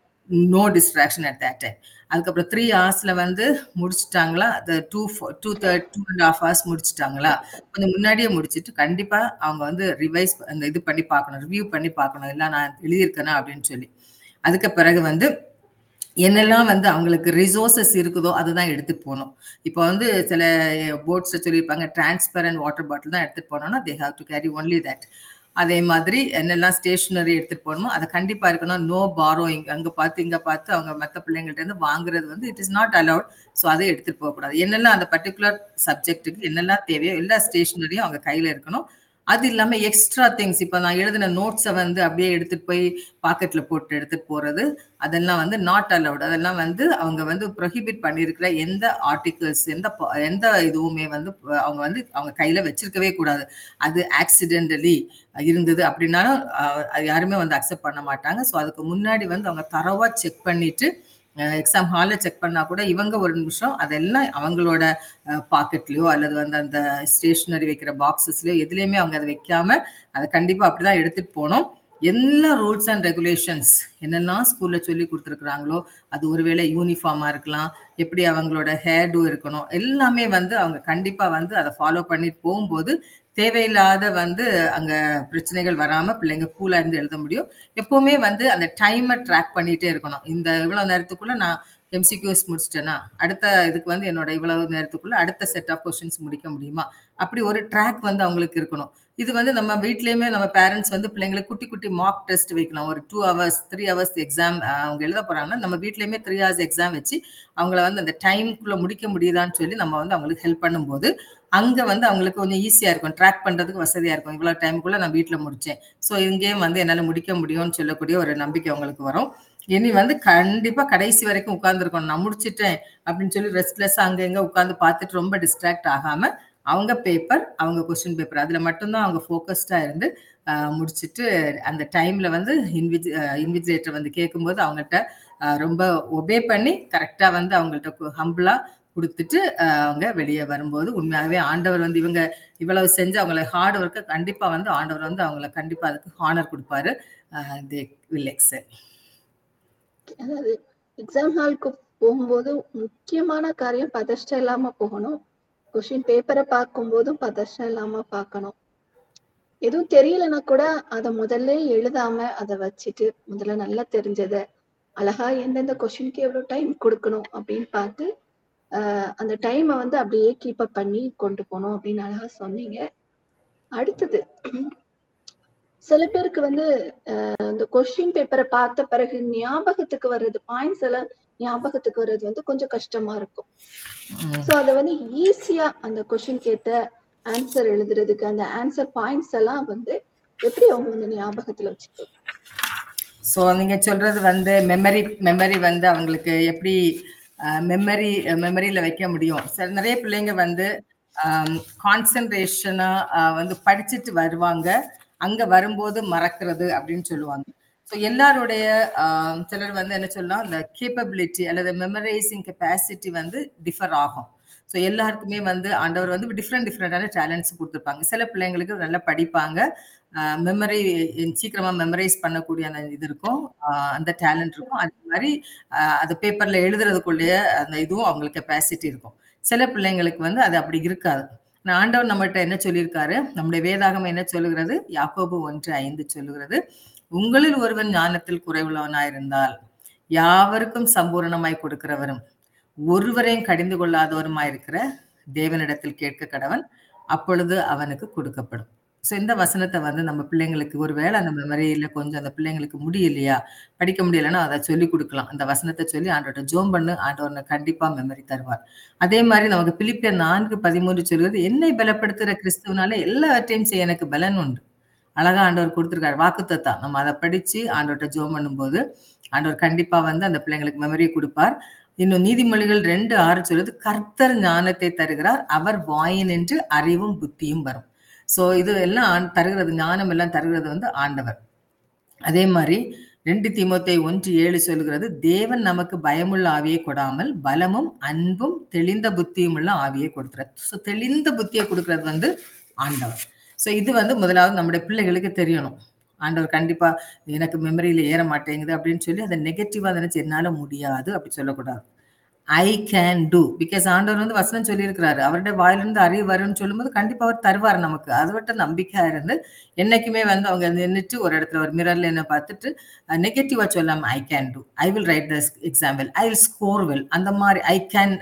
no distraction at that time அதுக்கப்புறம் த்ரீ ஹவர்ஸ்ல வந்து முடிச்சுட்டாங்களா அது two two third two and half hours முடிச்சுட்டாங்களா கொஞ்சம் முன்னாடியே முடிச்சுட்டு கண்டிப்பா அவங்க வந்து ரிவைஸ் அந்த இது பண்ணி பார்க்கணும் ரிவ்யூ பண்ணி பார்க்கணும் இல்லை நான் எழுதியிருக்கேனா அப்படின்னு சொல்லி அதுக்கு பிறகு வந்து என்னெல்லாம் வந்து அவங்களுக்கு ரிசோர்சஸ் இருக்குதோ அதுதான் எடுத்துட்டு போகணும் இப்போ வந்து சில போட்ஸ்ல சொல்லியிருப்பாங்க டிரான்ஸ்பரண்ட் வாட்டர் பாட்டில் தான் எடுத்துட்டு போனோம்னா they have to carry only that அதே மாதிரி என்னெல்லாம் ஸ்டேஷனரி எடுத்துட்டு போகணுமோ அதை கண்டிப்பா இருக்கணும் நோ பாரோயிங் அங்க பார்த்து இங்க பார்த்து அவங்க மற்ற பிள்ளைங்கள்ட்ட இருந்து வாங்குறது வந்து it is not allowed so அதை எடுத்துட்டு போகக்கூடாது என்னெல்லாம் அந்த பர்டிகுலர் சப்ஜெக்ட்டுக்கு என்னெல்லாம் தேவையோ எல்லா ஸ்டேஷனரியும் அவங்க கையில இருக்கணும் அது இல்லாம எக்ஸ்ட்ரா திங்ஸ் இப்போ நான் எழுதின நோட்ஸை வந்து அப்படியே எடுத்துட்டு போய் பாக்கெட்ல போட்டு எடுத்துட்டு போறது அதெல்லாம் வந்து நாட் அலவுட் அதெல்லாம் வந்து அவங்க வந்து ப்ரொஹிபிட் பண்ணியிருக்கிற எந்த ஆர்டிகிள்ஸ் எந்த எந்த இதுவுமே வந்து அவங்க வந்து அவங்க கையில வச்சிருக்கவே கூடாது அது ஆக்சிடென்டலி இருந்தது அப்படின்னாலும் யாருமே வந்து அக்செப்ட் பண்ண மாட்டாங்க ஸோ அதுக்கு முன்னாடி வந்து அவங்க தரவா செக் பண்ணிட்டு எக்ஸாம் ஹாலில் செக் பண்ணா கூட இவங்க ஒரு நிமிஷம் அதெல்லாம் அவங்களோட பாக்கெட்லயோ அல்லது வந்து அந்த ஸ்டேஷனரி வைக்கிற பாக்ஸஸ்லயோ எதுலேயுமே அவங்க அதை வைக்காம அதை கண்டிப்பா அப்படிதான் எடுத்துட்டு போனோம் எல்லா ரூல்ஸ் அண்ட் ரெகுலேஷன்ஸ் என்னெல்லாம் ஸ்கூல்ல சொல்லி கொடுத்துருக்குறாங்களோ அது ஒருவேளை யூனிஃபார்மா இருக்கலாம் எப்படி அவங்களோட ஹேர் டூ இருக்கணும் எல்லாமே வந்து அவங்க கண்டிப்பா வந்து அதை ஃபாலோ பண்ணிட்டு போகும்போது தேவையில்லாத வந்து அங்க பிரச்சனைகள் வராம பிள்ளைங்க கூலா இருந்து எழுத முடியும் எப்பவுமே வந்து அந்த டைமை ட்ராக் பண்ணிட்டே இருக்கணும் இந்த இவ்வளவு நேரத்துக்குள்ள நான் எம்சிக்யூஸ் முடிச்சிட்டேன்னா அடுத்த இதுக்கு வந்து என்னோட இவ்வளவு நேரத்துக்குள்ள அடுத்த செட் ஆஃப் கொஸ்டின்ஸ் முடிக்க முடியுமா அப்படி ஒரு ட்ராக் வந்து அவங்களுக்கு இருக்கணும் இது வந்து நம்ம வீட்லயுமே நம்ம பேரண்ட்ஸ் வந்து பிள்ளைங்களுக்கு குட்டி குட்டி மார்க் டெஸ்ட் வைக்கலாம் ஒரு two hours three hours exam அவங்க எழுத போறாங்கன்னா நம்ம வீட்லயுமே த்ரீ ஹவர்ஸ் எக்ஸாம் வச்சு அவங்கள வந்து அந்த டைம்குள்ள முடிக்க முடியுதான்னு சொல்லி நம்ம வந்து அவங்களுக்கு ஹெல்ப் பண்ணும்போது அங்க வந்து அவங்களுக்கு கொஞ்சம் ஈஸியா இருக்கும் ட்ராக் பண்றதுக்கு வசதியா இருக்கும் இவ்வளவு டைமுக்குள்ள நான் வீட்டுல முடிச்சேன் ஸோ இங்கேயும் வந்து என்னால முடிக்க முடியும்னு சொல்லக்கூடிய ஒரு நம்பிக்கை அவங்களுக்கு வரும் இனி வந்து கண்டிப்பா கடைசி வரைக்கும் உட்கார்ந்துருக்கணும் நான் முடிச்சிட்டேன் அப்படின்னு சொல்லி ரெஸ்ட்லெஸ் அங்க எங்க உட்காந்து பார்த்துட்டு ரொம்ப டிஸ்ட்ராக்ட் ஆகாம அவங்க பேப்பர் அவங்க கொஸ்டின் பேப்பர் அதுல மட்டும்தான் அவங்க ஃபோக்கஸ்டா இருந்து முடிச்சுட்டு அந்த டைம்ல வந்து இன்விஜி இன்விஜிலேட்டர் வந்து கேட்கும்போது அவங்கள்ட்ட ரொம்ப ஒபே பண்ணி கரெக்டா வந்து அவங்கள்ட்ட ஹம்பிளா கொடுத்துட்டு அவங்க வெளியே வரும்போது உண்மையாகவே ஆண்டவர் வந்து இவங்க இவ்வளவு செஞ்சு அவங்கள ஹார்ட் ஒர்க்கை கண்டிப்பா வந்து ஆண்டவர் வந்து அவங்கள கண்டிப்பா அதுக்கு ஹானர் கொடுப்பாரு தே வில் எக்ஸல் அதாவது எக்ஸாம் ஹாலுக்கு போகும்போது முக்கியமான காரியம் பதஷ்டம் இல்லாம போகணும் கொஸ்டின் பேப்பரை பார்க்கும் போதும் பதஷ்டம் இல்லாம பார்க்கணும் எதுவும் தெரியலன்னா கூட அதை முதல்ல எழுதாம அதை வச்சுட்டு முதல்ல நல்லா தெரிஞ்சத அழகா எந்தெந்த கொஸ்டினுக்கு எவ்வளவு டைம் கொடுக்கணும் அப்படின்னு பார்த்து அந்த டைமை வந்து அப்படியே கீப் அப் பண்ணி கொண்டு போகணும் அப்படின்னு அழகா சொன்னீங்க அடுத்தது சில பேருக்கு வந்து இந்த கொஸ்டின் பேப்பரை பார்த்த பிறகு ஞாபகத்துக்கு வர்றது பாயிண்ட்ஸ் எல்லாம் ஞாபகத்துக்கு வர்றது வந்து கொஞ்சம் கஷ்டமா இருக்கும் சோ அத வந்து ஈஸியா அந்த கொஸ்டின் கேட்ட ஆன்சர் எழுதுறதுக்கு அந்த ஆன்சர் பாயிண்ட்ஸ் எல்லாம் வந்து எப்படி அவங்க வந்து ஞாபகத்துல வச்சுக்கோ ஸோ நீங்க சொல்றது வந்து மெமரி மெமரி வந்து அவங்களுக்கு எப்படி மெமரி மெமரியில வைக்க முடியும் சில நிறைய பிள்ளைங்க வந்து கான்சன்ட்ரேஷனா வந்து படிச்சுட்டு வருவாங்க அங்க வரும்போது மறக்கிறது அப்படின்னு சொல்லுவாங்க ஸோ எல்லாருடைய சிலர் வந்து என்ன சொல்லலாம் இந்த கேப்பபிலிட்டி அல்லது மெமரைசிங் கெப்பாசிட்டி வந்து டிஃபர் ஆகும் ஸோ எல்லாருக்குமே வந்து ஆண்டவர் வந்து டிஃப்ரெண்ட் டிஃப்ரெண்டான டேலண்ட்ஸ் கொடுத்துருப்பாங்க சில பிள்ளைங்களுக்கு நல்லா படிப்பாங்க மெமரி சீக்கிரமா மெமரைஸ் பண்ணக்கூடிய அந்த இது இருக்கும் அந்த டேலண்ட் இருக்கும் அதே மாதிரி அது பேப்பர்ல எழுதுறதுக்குள்ளேயே அந்த இதுவும் அவங்களுக்கு கெப்பாசிட்டி இருக்கும் சில பிள்ளைங்களுக்கு வந்து அது அப்படி இருக்காது ஆண்டவர் நம்மகிட்ட என்ன சொல்லியிருக்காரு நம்முடைய வேதாகம் என்ன சொல்லுகிறது யாக்கோபு ஒன்று ஐந்து சொல்லுகிறது உங்களில் ஒருவன் ஞானத்தில் குறைவுள்ளவனாயிருந்தால் யாவருக்கும் சம்பூரணமாய் கொடுக்கிறவரும் ஒருவரையும் கடிந்து கொள்ளாதவருமாய் இருக்கிற தேவனிடத்தில் கேட்க கடவன் அப்பொழுது அவனுக்கு கொடுக்கப்படும் ஸோ இந்த வசனத்தை வந்து நம்ம பிள்ளைங்களுக்கு ஒருவேளை அந்த மெமரியில கொஞ்சம் அந்த பிள்ளைங்களுக்கு முடியலையா படிக்க முடியலைன்னா அதை சொல்லி கொடுக்கலாம் அந்த வசனத்தை சொல்லி ஆண்டோட ஜோம் பண்ணு ஆண்டவனை கண்டிப்பா மெமரி தருவார் அதே மாதிரி நமக்கு பிலிப்பியர் நான்கு பதிமூன்று சொல்வது என்னை பலப்படுத்துகிற கிறிஸ்துவனால எல்லாவற்றையும் செய்ய எனக்கு பலன் உண்டு அழகா ஆண்டவர் கொடுத்துருக்காரு வாக்குத்தத்தா நம்ம அதை படிச்சு ஆண்டவர்கிட்ட ஜோம் பண்ணும்போது ஆண்டவர் கண்டிப்பா வந்து அந்த பிள்ளைங்களுக்கு மெமரியை கொடுப்பார் இன்னும் நீதிமொழிகள் ரெண்டு ஆறு சொல்லுது கர்த்தர் ஞானத்தை தருகிறார் அவர் வாயின் என்று அறிவும் புத்தியும் வரும் சோ இது எல்லாம் தருகிறது ஞானம் எல்லாம் தருகிறது வந்து ஆண்டவர் அதே மாதிரி ரெண்டு திமுத்தை ஒன்று ஏழு சொல்கிறது தேவன் நமக்கு பயமுள்ள ஆவியை கொடாமல் பலமும் அன்பும் தெளிந்த புத்தியும் உள்ள ஆவியை கொடுக்கிறார் ஸோ தெளிந்த புத்தியை கொடுக்கறது வந்து ஆண்டவர் ஸோ இது வந்து முதலாவது நம்முடைய பிள்ளைகளுக்கு தெரியணும் ஆண்டவர் கண்டிப்பா எனக்கு மெமரியில ஏற மாட்டேங்குது அப்படின்னு சொல்லி அதை நெகட்டிவா நினைச்சு என்னால முடியாது அப்படி சொல்லக்கூடாது ஐ கேன் டூ பிகாஸ் ஆண்டவர் வந்து வசனம் சொல்லியிருக்கிறாரு அவருடைய வாயிலிருந்து அறிவு வரும்னு சொல்லும்போது கண்டிப்பா அவர் தருவார் நமக்கு அதை விட்ட நம்பிக்கையா இருந்து என்னைக்குமே வந்து அவங்க நின்றுட்டு ஒரு இடத்துல ஒரு மிரர்ல என்ன பார்த்துட்டு நெகட்டிவா சொல்லாம I can do I will write the example I will score well அந்த மாதிரி I can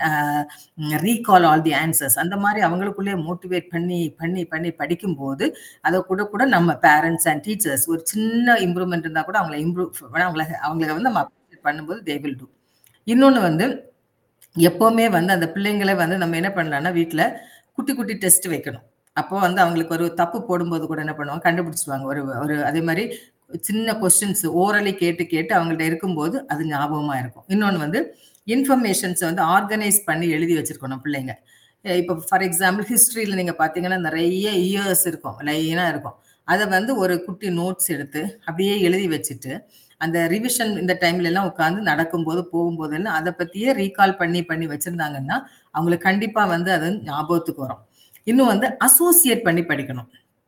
recall all the answers அந்த மாதிரி அவங்களுக்குள்ளே மோட்டிவேட் பண்ணி பண்ணி பண்ணி படிக்கும்போது அதை கூட கூட நம்ம பேரண்ட்ஸ் அண்ட் டீச்சர்ஸ் ஒரு சின்ன இம்ப்ரூவ்மெண்ட் இருந்தால் கூட அவங்கள இம்ப்ரூவ் அவங்கள அவங்களை வந்து நம்ம அப்ரிஷியேட் பண்ணும்போது தே வில் டூ இன்னொன்று வந்து எப்போவுமே வந்து அந்த பிள்ளைங்களை வந்து நம்ம என்ன பண்ணலாம்னா வீட்டில் குட்டி குட்டி டெஸ்ட் வைக்கணும் அப்போ வந்து அவங்களுக்கு ஒரு தப்பு போடும்போது கூட என்ன பண்ணுவாங்க கண்டுபிடிச்சிருவாங்க ஒரு ஒரு அதே மாதிரி சின்ன கொஸ்டின்ஸ் ஓரலி கேட்டு கேட்டு அவங்கள்ட்ட இருக்கும்போது அது ஞாபகமா இருக்கும் இன்னொன்று வந்து இன்ஃபர்மேஷன்ஸை வந்து ஆர்கனைஸ் பண்ணி எழுதி வச்சிருக்கணும் பிள்ளைங்க இப்போ ஃபார் எக்ஸாம்பிள் ஹிஸ்ட்ரியில் நீங்கள் பார்த்தீங்கன்னா நிறைய இயர்ஸ் இருக்கும் லைனாக இருக்கும் அதை வந்து ஒரு குட்டி நோட்ஸ் எடுத்து அப்படியே எழுதி வச்சுட்டு அந்த ரிவிஷன் இந்த டைம்ல எல்லாம் உட்காந்து நடக்கும்போது போகும்போது எல்லாம் அதை பத்தியே ரீகால் பண்ணி பண்ணி வச்சிருந்தாங்கன்னா அவங்களுக்கு கண்டிப்பா வந்து அது ஞாபகத்துக்கு வரும் இன்னும் வந்து அசோசியேட் பண்ணி படிக்கணும்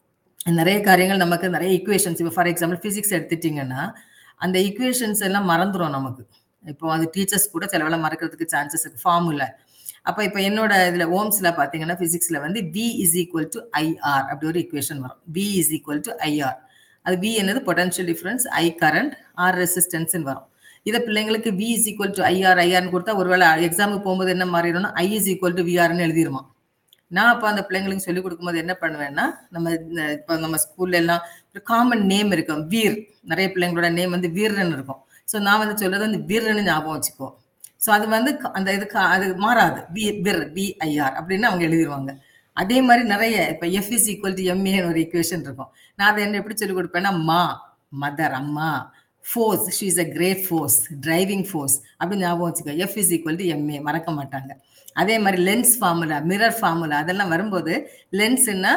நிறைய காரியங்கள் நமக்கு நிறைய ஈக்குவேஷன்ஸ் இப்போ ஃபார் எக்ஸாம்பிள் ஃபிசிக்ஸ் எடுத்துட்டீங்கன்னா அந்த ஈக்குவேஷன்ஸ் எல்லாம் மறந்துடும் நமக்கு இப்போ அது டீச்சர்ஸ் கூட சில வேலை மறக்கிறதுக்கு சான்சஸ் இருக்கு ஃபார்முலா அப்போ இப்போ என்னோட இதில் ஓம்ஸில் பார்த்தீங்கன்னா ஃபிசிக்ஸில் வந்து V is equal to IR அப்படி ஒரு ஈக்குவேஷன் வரும் V is equal to IR அது வி என்னது potential difference I current R ரெசிஸ்டன்ஸ்னு வரும் இதை பிள்ளைங்களுக்கு V is equal to IR ஐஆர்னு கொடுத்தா ஒருவேளை எக்ஸாமுக்கு போகும்போது என்ன மாறிடும்னா ஐ இஸ் ஈக்குவல் டு விஆர்னு எழுதிருமா நான் அப்போ அந்த பிள்ளைங்களுக்கு சொல்லிக் கொடுக்கும்போது என்ன பண்ணுவேன்னா நம்ம இப்போ நம்ம ஸ்கூல்ல எல்லாம் ஒரு காமன் நேம் இருக்கும் வீர் நிறைய பிள்ளைங்களோட நேம் வந்து வீரன் இருக்கும் ஸோ நான் வந்து சொல்றது அந்த வீரன்னு ஞாபகம் வச்சுக்கோ ஸோ அது வந்து அந்த இதுக்கு அது மாறாது வி விர் விஐஆர் அப்படின்னு அவங்க எழுதிடுவாங்க அதே மாதிரி நிறைய இப்போ எஃப் இஸ் ஈக்குவல் டு எம்ஏன்னு ஒரு ஈக்குவேஷன் இருக்கும் நான் அதை என்ன எப்படி சொல்லிக் கொடுப்பேன்னா மா மதர் அம்மா force she is a great force driving force அப்படின்னு ஞாபகம் வச்சுக்கோ F is equal to MA மறக்க மாட்டாங்க அதே மாதிரி லென்ஸ் ஃபார்முலா மிரர் ஃபார்முலா அதெல்லாம் வரும்போது லென்ஸ்னா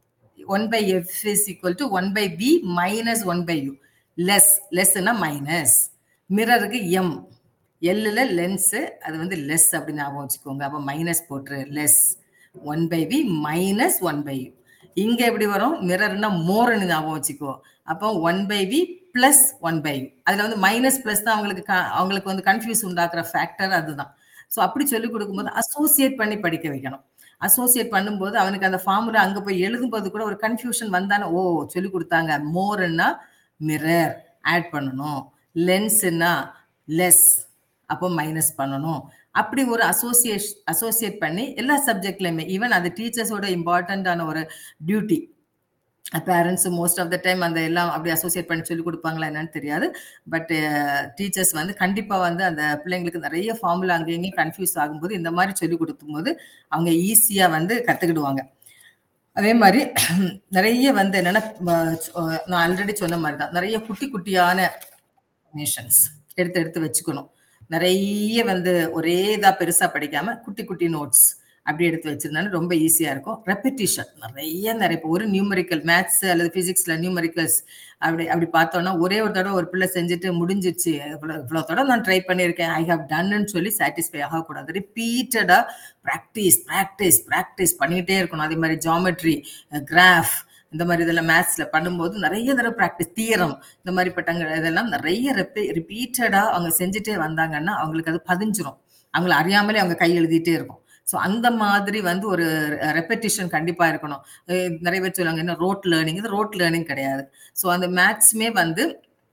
one by F is equal to one by P minus one by U less லெஸ்னா மைனஸ் மிரருக்கு எம் எல்லில் லென்ஸு அது வந்து லெஸ் அப்படின்னு ஞாபகம் வச்சுக்கோங்க அப்போ மைனஸ் போட்டுரு less one by V minus one by U இங்க எப்படி வரும் மிரர்னா மோர்னு ஞாபகம் வச்சுக்கோ அப்போ one by V plus one by U அதுல வந்து மைனஸ் பிளஸ் தான் அவங்களுக்கு அவங்களுக்கு வந்து கன்ஃபியூஸ் உண்டாக்குற ஃபேக்டர் அதுதான் ஸோ அப்படி சொல்லி கொடுக்கும்போது அசோசியேட் பண்ணி படிக்க வைக்கணும் அசோசியேட் பண்ணும்போது அவனுக்கு அந்த ஃபார்முலா அங்க போய் எழுதும்போது கூட ஒரு கன்ஃபியூஷன் வந்தாலும் ஓ சொல்லி கொடுத்தாங்க மோர்னா மிரர் ஆட் பண்ணணும் லென்ஸ்னா லெஸ் அப்போ மைனஸ் பண்ணணும் அப்படி ஒரு அசோசியேஷ் அசோசியேட் பண்ணி எல்லா சப்ஜெக்ட்லையுமே ஈவன் அது டீச்சர்ஸோட இம்பார்ட்டண்ட்டான ஒரு duty parents most of the time அந்த எல்லாம் அப்படி அசோசியேட் பண்ணி சொல்லி கொடுப்பாங்களா என்னன்னு தெரியாது பட் டீச்சர்ஸ் வந்து கண்டிப்பாக வந்து அந்த பிள்ளைங்களுக்கு நிறைய ஃபார்முலா அங்கேயும் கன்ஃபியூஸ் ஆகும்போது இந்த மாதிரி சொல்லி கொடுக்கும்போது அவங்க ஈஸியாக வந்து கற்றுக்கிடுவாங்க அதே மாதிரி நிறைய வந்து என்னன்னா நான் ஆல்ரெடி சொன்ன மாதிரி தான் நிறைய குட்டி குட்டியான நேஷன்ஸ் எடுத்து எடுத்து வச்சுக்கணும் நிறைய வந்து ஒரே இதா பெருசா படிக்காம குட்டி குட்டி நோட்ஸ் அப்படி எடுத்து வச்சிருந்தாலும் ரொம்ப ஈஸியா இருக்கும் ரெப்பிட்டிஷன் நிறைய நிறைய இப்போ ஒரு நியூமரிக்கல் மேத்ஸ் அல்லது பிசிக்ஸ்ல நியூமரிக்கல்ஸ் அப்படி அப்படி பார்த்தோம்னா ஒரே ஒரு தடவை ஒரு பிள்ளை செஞ்சுட்டு முடிஞ்சிச்சு இவ்வளோ இவ்வளோ தடவை நான் ட்ரை பண்ணியிருக்கேன் ஐ ஹவ் டன்னு சொல்லி சாட்டிஸ்ஃபை ஆகக்கூடாது ரிப்பீட்டடா ப்ராக்டிஸ் ப்ராக்டிஸ் ப்ராக்டிஸ் பண்ணிக்கிட்டே இருக்கணும் அதே மாதிரி ஜாமெட்ரி கிராஃப் இந்த மாதிரி இதெல்லாம் மேத்ஸ்ல பண்ணும்போது நிறைய தடவை ப்ராக்டிஸ் தீரம் இந்த மாதிரி பட்டங்கள் இதெல்லாம் நிறைய ரெப்பி ரிப்பீட்டடா அவங்க செஞ்சுட்டே வந்தாங்கன்னா அவங்களுக்கு அது பதிஞ்சிரும் அவங்கள அறியாமலே அவங்க கை எழுதிட்டே இருக்கும் ஸோ அந்த மாதிரி வந்து ஒரு ரெப்படிஷன் கண்டிப்பாக இருக்கணும் நிறைய பேர் சொல்லுவாங்க என்ன ரோட் லேர்னிங் இது ரோட் லேர்னிங் கிடையாது ஸோ அந்த மேத்ஸுமே வந்து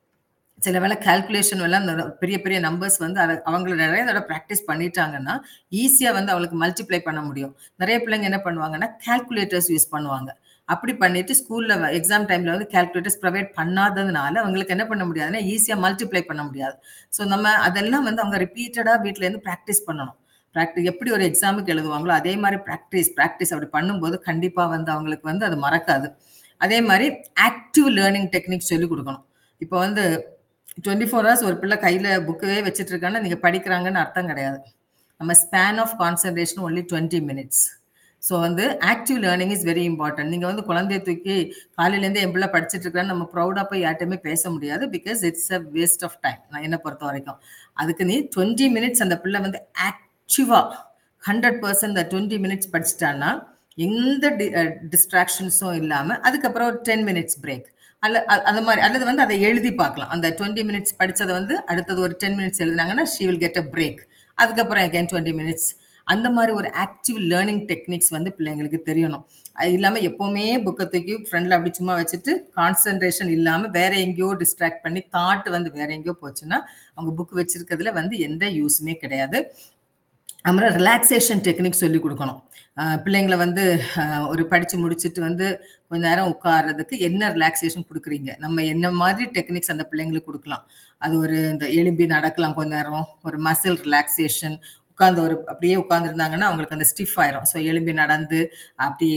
சில வேலை கால்குலேஷன் எல்லாம் பெரிய பெரிய நம்பர்ஸ் வந்து அதை அவங்கள நிறைய தடவை ப்ராக்டிஸ் பண்ணிட்டாங்கன்னா ஈஸியாக வந்து அவங்களுக்கு மல்டிப்ளை பண்ண முடியும் நிறைய பிள்ளைங்க என்ன பண்ணுவாங்கன்னா கால்குலேட்டர்ஸ் யூஸ் பண்ணுவாங்க அப்படி பண்ணிட்டு ஸ்கூல்ல எக்ஸாம் டைம்ல வந்து கால்குலேட்டர்ஸ் ப்ரொவைட் பண்ணாததுனால அவங்களுக்கு என்ன பண்ண முடியாதுன்னா ஈஸியா மல்டிப்ளை பண்ண முடியாது ஸோ நம்ம அதெல்லாம் வந்து அவங்க ரிப்பீட்டடா வீட்ல இருந்து ப்ராக்டிஸ் பண்ணணும் ப்ராக்டிஸ் எப்படி ஒரு எக்ஸாமுக்கு எழுதுவாங்களோ அதே மாதிரி ப்ராக்டிஸ் ப்ராக்டிஸ் அப்படி பண்ணும்போது கண்டிப்பா வந்து அவங்களுக்கு வந்து அது மறக்காது அதே மாதிரி ஆக்டிவ் லேர்னிங் டெக்னிக் சொல்லி கொடுக்கணும் இப்போ வந்து டுவெண்ட்டி ஃபோர் ஹவர்ஸ் ஒரு பிள்ளை கையில புக்கவே வச்சுட்டு இருக்காங்கன்னா நீங்க படிக்கிறாங்கன்னு அர்த்தம் கிடையாது நம்ம span of concentration only twenty minutes so வந்து active learning is very important நீங்கள் வந்து குழந்தைய தூக்கி காலையிலேருந்து என் பிள்ளை படிச்சுட்டு இருக்கிறேன்னு நம்ம ப்ரௌடாக போய் யார்ட்டையுமே பேச முடியாது because it's a waste of time நான் என்ன பொறுத்த வரைக்கும் அதுக்கு நீ டுவெண்ட்டி மினிட்ஸ் அந்த பிள்ளை வந்து ஆக்டிவாக ஹண்ட்ரட் பர்சன்ட் அந்த டுவெண்ட்டி மினிட்ஸ் படிச்சிட்டான்னா எந்த டிஸ்ட்ராக்ஷன்ஸும் இல்லாமல் அதுக்கப்புறம் ஒரு டென் மினிட்ஸ் பிரேக் அல்ல அந்த மாதிரி அல்லது வந்து அதை எழுதி பார்க்கலாம் அந்த டுவெண்ட்டி மினிட்ஸ் படித்ததை வந்து அடுத்தது ஒரு டென் மினிட்ஸ் எழுதினாங்கன்னா she will get a break அதுக்கப்புறம் அகேன் டுவெண்ட்டி மினிட்ஸ் அந்த மாதிரி ஒரு ஆக்டிவ் லேர்னிங் டெக்னிக்ஸ் வந்து பிள்ளைங்களுக்கு தெரியணும் அது இல்லாமல் எப்போவுமே புக்கை தூக்கி ஃப்ரெண்டில் அப்படி சும்மா வச்சுட்டு கான்சன்ட்ரேஷன் இல்லாமல் வேற எங்கேயோ டிஸ்ட்ராக்ட் பண்ணி தாட் வந்து வேற எங்கேயோ போச்சுன்னா அவங்க புக் வச்சிருக்கிறதுல வந்து எந்த யூஸுமே கிடையாது அப்புறம் ரிலாக்ஸேஷன் டெக்னிக் சொல்லி கொடுக்கணும் பிள்ளைங்களை வந்து ஒரு படித்து முடிச்சுட்டு வந்து கொஞ்ச நேரம் உட்கார்றதுக்கு என்ன ரிலாக்ஸேஷன் கொடுக்குறீங்க நம்ம என்ன மாதிரி டெக்னிக்ஸ் அந்த பிள்ளைங்களுக்கு கொடுக்கலாம் அது ஒரு இந்த எலும்பி நடக்கலாம் கொஞ்ச நேரம் ஒரு மசில் ரிலாக்ஸேஷன் உட்காந்து ஒரு அப்படியே உட்காந்துருந்தாங்கன்னா அவங்களுக்கு அந்த ஸ்டிஃப் ஆயிரும் ஸோ எலும்பி நடந்து அப்படியே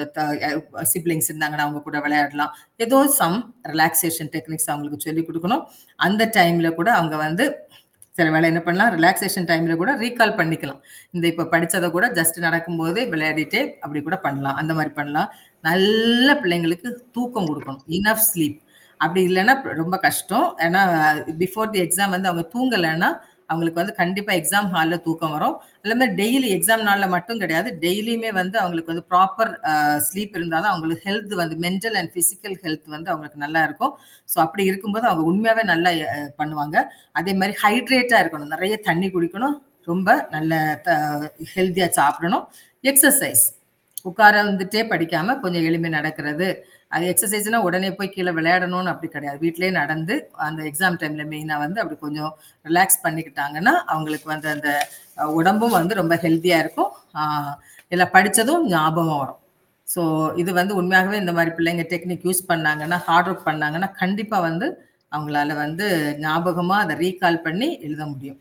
சிப்ளிங்ஸ் இருந்தாங்கன்னா அவங்க கூட விளையாடலாம் ஏதோ சம் ரிலாக்ஸேஷன் டெக்னிக்ஸ் அவங்களுக்கு சொல்லி கொடுக்கணும் அந்த டைம்ல கூட அவங்க வந்து சில வேலை என்ன பண்ணலாம் ரிலாக்ஸேஷன் டைம்ல கூட ரீகால் பண்ணிக்கலாம் இந்த இப்போ படிச்சதை கூட ஜஸ்ட் நடக்கும்போது விளையாடிட்டே அப்படி கூட பண்ணலாம் அந்த மாதிரி பண்ணலாம் நல்ல பிள்ளைங்களுக்கு தூக்கம் கொடுக்கணும் இனஃப் ஸ்லீப் அப்படி இல்லைன்னா ரொம்ப கஷ்டம் ஏன்னா பிஃபோர் தி எக்ஸாம் வந்து அவங்க தூங்கலைன்னா அவங்களுக்கு வந்து கண்டிப்பா எக்ஸாம் ஹாலில் தூக்கம் வரும் எல்லாமே டெய்லி எக்ஸாம் நாளில் மட்டும் கிடையாது டெய்லியுமே வந்து அவங்களுக்கு வந்து ப்ராப்பர் ஸ்லீப் இருந்தால் தான் அவங்களுக்கு ஹெல்த் வந்து மென்டல் அண்ட் ஃபிசிக்கல் ஹெல்த் வந்து அவங்களுக்கு நல்லா இருக்கும் ஸோ அப்படி இருக்கும்போது அவங்க உண்மையாகவே நல்லா பண்ணுவாங்க அதே மாதிரி ஹைட்ரேட்டாக இருக்கணும் நிறைய தண்ணி குடிக்கணும் ரொம்ப நல்ல ஹெல்த்தியாக சாப்பிடணும் எக்ஸசைஸ் உட்கார வந்துட்டே படிக்காம கொஞ்சம் எளிமை நடக்கிறது அது எக்ஸசைஸ்னா உடனே போய் கீழே விளையாடணும்னு அப்படி கிடையாது வீட்லயே நடந்து அந்த எக்ஸாம் டைம்ல மெயினா வந்து அப்படி கொஞ்சம் ரிலாக்ஸ் பண்ணிக்கிட்டாங்கன்னா அவங்களுக்கு வந்து அந்த உடம்பும் வந்து ரொம்ப ஹெல்த்தியா இருக்கும் எல்லாம் படிச்சதும் ஞாபகம் வரும் ஸோ இது வந்து உண்மையாகவே இந்த மாதிரி பிள்ளைங்க டெக்னிக் யூஸ் பண்ணாங்கன்னா ஹார்ட் ஒர்க் பண்ணாங்கன்னா கண்டிப்பா வந்து அவங்களால வந்து ஞாபகமா அதை ரீகால் பண்ணி எழுத முடியும்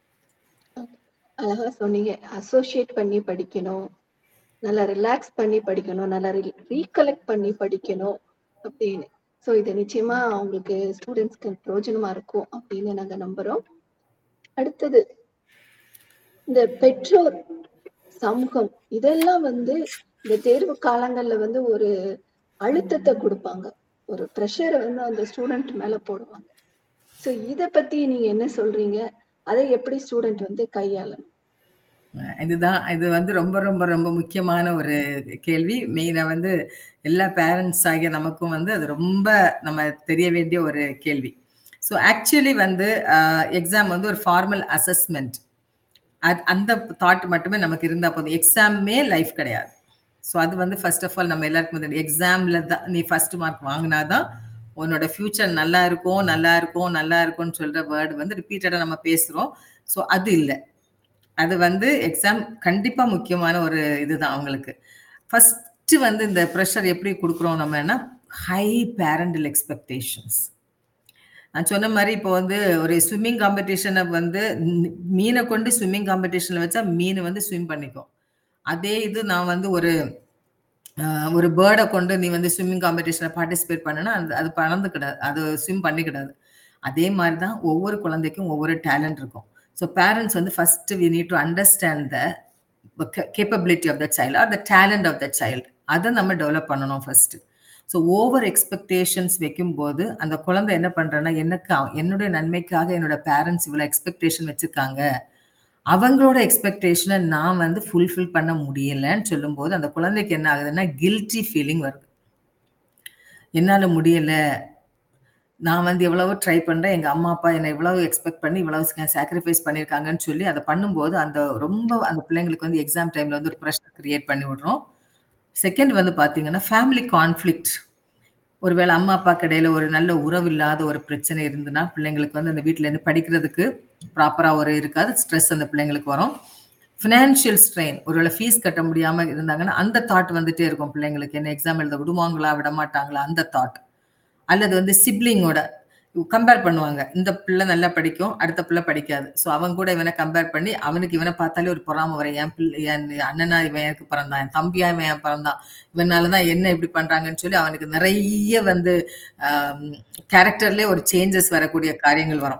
அழகா சொன்னீங்க அசோசியேட் பண்ணி படிக்கணும் நல்லா ரிலாக்ஸ் பண்ணி படிக்கணும் நல்லா ரீகலெக்ட் பண்ணி படிக்கணும் அப்படின்னு ஸோ இது நிச்சயமா அவங்களுக்கு ஸ்டூடெண்ட்ஸ்க்கு பிரயோஜனமா இருக்கும் அப்படின்னு நாங்க நம்புறோம் அடுத்தது இந்த பெற்றோர் சமூகம் இதெல்லாம் வந்து இந்த தேர்வு காலங்கள்ல வந்து ஒரு அழுத்தத்தை கொடுப்பாங்க ஒரு ப்ரெஷரை வந்து அந்த ஸ்டூடெண்ட் மேல போடுவாங்க ஸோ இத பத்தி நீங்க என்ன சொல்றீங்க அதை எப்படி ஸ்டூடெண்ட் வந்து கையாளணும் இதுதான் இது வந்து ரொம்ப ரொம்ப ரொம்ப முக்கியமான ஒரு கேள்வி மெயினா வந்து எல்லா பேரண்ட்ஸ் ஆகிய நமக்கும் வந்து அது ரொம்ப நம்ம தெரிய வேண்டிய ஒரு கேள்வி ஸோ ஆக்சுவலி வந்து எக்ஸாம் வந்து ஒரு ஃபார்மல் அசஸ்மெண்ட் அது அந்த தாட் மட்டுமே நமக்கு இருந்தால் போதும் எக்ஸாமே லைஃப் கிடையாது ஸோ அது வந்து ஃபர்ஸ்ட் ஆஃப் ஆல் நம்ம எல்லாருக்கும் வந்து எக்ஸாம்ல தான் நீ ஃபர்ஸ்ட் மார்க் வாங்கினாதான் உன்னோட ஃபியூச்சர் நல்லா இருக்கும் நல்லா இருக்கும் நல்லா இருக்கும்னு சொல்ற வேர்டு வந்து ரிப்பீட்டடாக நம்ம பேசுகிறோம் ஸோ அது இல்லை அது வந்து எக்ஸாம் கண்டிப்பா முக்கியமான ஒரு இதுதான் அவங்களுக்கு ஃபர்ஸ்ட் வந்து இந்த ப்ரெஷர் எப்படி கொடுக்குறோம் நம்மனா ஹை பேரண்டல் எக்ஸ்பெக்டேஷன்ஸ் நான் சொன்ன மாதிரி இப்போ வந்து ஒரு ஸ்விம்மிங் காம்படிஷனை வந்து மீனை கொண்டு ஸ்விம்மிங் காம்படிஷனில் வச்சா மீன் வந்து ஸ்விம் பண்ணிக்கும் அதே இது நான் வந்து ஒரு ஒரு பேர்டை கொண்டு நீ வந்து ஸ்விம்மிங் காம்படிஷனில் பார்ட்டிசிபேட் பண்ணுனா அந்த அது பறந்து கிடாது அது ஸ்விம் பண்ணிக்கிடாது அதே மாதிரி தான் ஒவ்வொரு குழந்தைக்கும் ஒவ்வொரு டேலண்ட் இருக்கும் ஸோ பேரண்ட்ஸ் வந்து first we need to understand the capability of the child or the talent of the child அதை நம்ம டெவலப் பண்ணணும் ஃபர்ஸ்ட் ஸோ ஓவர் எக்ஸ்பெக்டேஷன்ஸ் வைக்கும்போது அந்த குழந்தை என்ன பண்றேன்னா எனக்கு என்னுடைய நன்மைக்காக என்னோட பேரண்ட்ஸ் இவ்வளோ எக்ஸ்பெக்டேஷன் வச்சிருக்காங்க அவங்களோட எக்ஸ்பெக்டேஷனை நான் வந்து ஃபுல்ஃபில் பண்ண முடியலன்னு சொல்லும்போது அந்த குழந்தைக்கு என்ன ஆகுதுன்னா கில்ட்டி ஃபீலிங் வருது என்னால் முடியல நான் வந்து எவ்வளவோ ட்ரை பண்ணுறேன் எங்கள் அம்மா அப்பா என்னை இவ்வளவு எக்ஸ்பெக்ட் பண்ணி இவ்வளவு சாக்ரிஃபைஸ் பண்ணியிருக்காங்கன்னு சொல்லி அதை பண்ணும்போது அந்த ரொம்ப அந்த பிள்ளைங்களுக்கு வந்து எக்ஸாம் டைமில் வந்து ஒரு ப்ரெஷர் கிரியேட் பண்ணி விடுறோம் செகண்ட் வந்து பார்த்தீங்கன்னா ஃபேமிலி கான்ஃப்ளிக்ட் ஒருவேளை அம்மா அப்பா இடையில ஒரு நல்ல உறவு இல்லாத ஒரு பிரச்சனை இருந்துன்னா பிள்ளைங்களுக்கு வந்து அந்த வீட்டிலேருந்து படிக்கிறதுக்கு ப்ராப்பராக ஒரு இருக்காது ஸ்ட்ரெஸ் அந்த பிள்ளைங்களுக்கு வரும் ஃபினான்ஷியல் ஸ்ட்ரெயின் ஒருவேளை ஃபீஸ் கட்ட முடியாமல் இருந்தாங்கன்னா அந்த தாட் வந்துட்டே இருக்கும் பிள்ளைங்களுக்கு என்ன எக்ஸாம் எழுத விடுவாங்களா விட மாட்டாங்களா அந்த தாட் அல்லது வந்து சிப்ளிங்கோட கம்பேர் பண்ணுவாங்க இந்த பிள்ளை நல்லா படிக்கும் அடுத்த பிள்ளை படிக்காது ஸோ அவன் கூட இவனை கம்பேர் பண்ணி அவனுக்கு இவனை பார்த்தாலே ஒரு பொறாம வர என் பிள்ளை என் அண்ணனா இவன் எனக்கு பிறந்தான் என் தம்பியா இவன் என் பிறந்தான் இவனாலதான் என்ன இப்படி பண்றாங்கன்னு சொல்லி அவனுக்கு நிறைய வந்து கேரக்டர்லேயே ஒரு சேஞ்சஸ் வரக்கூடிய காரியங்கள் வரும்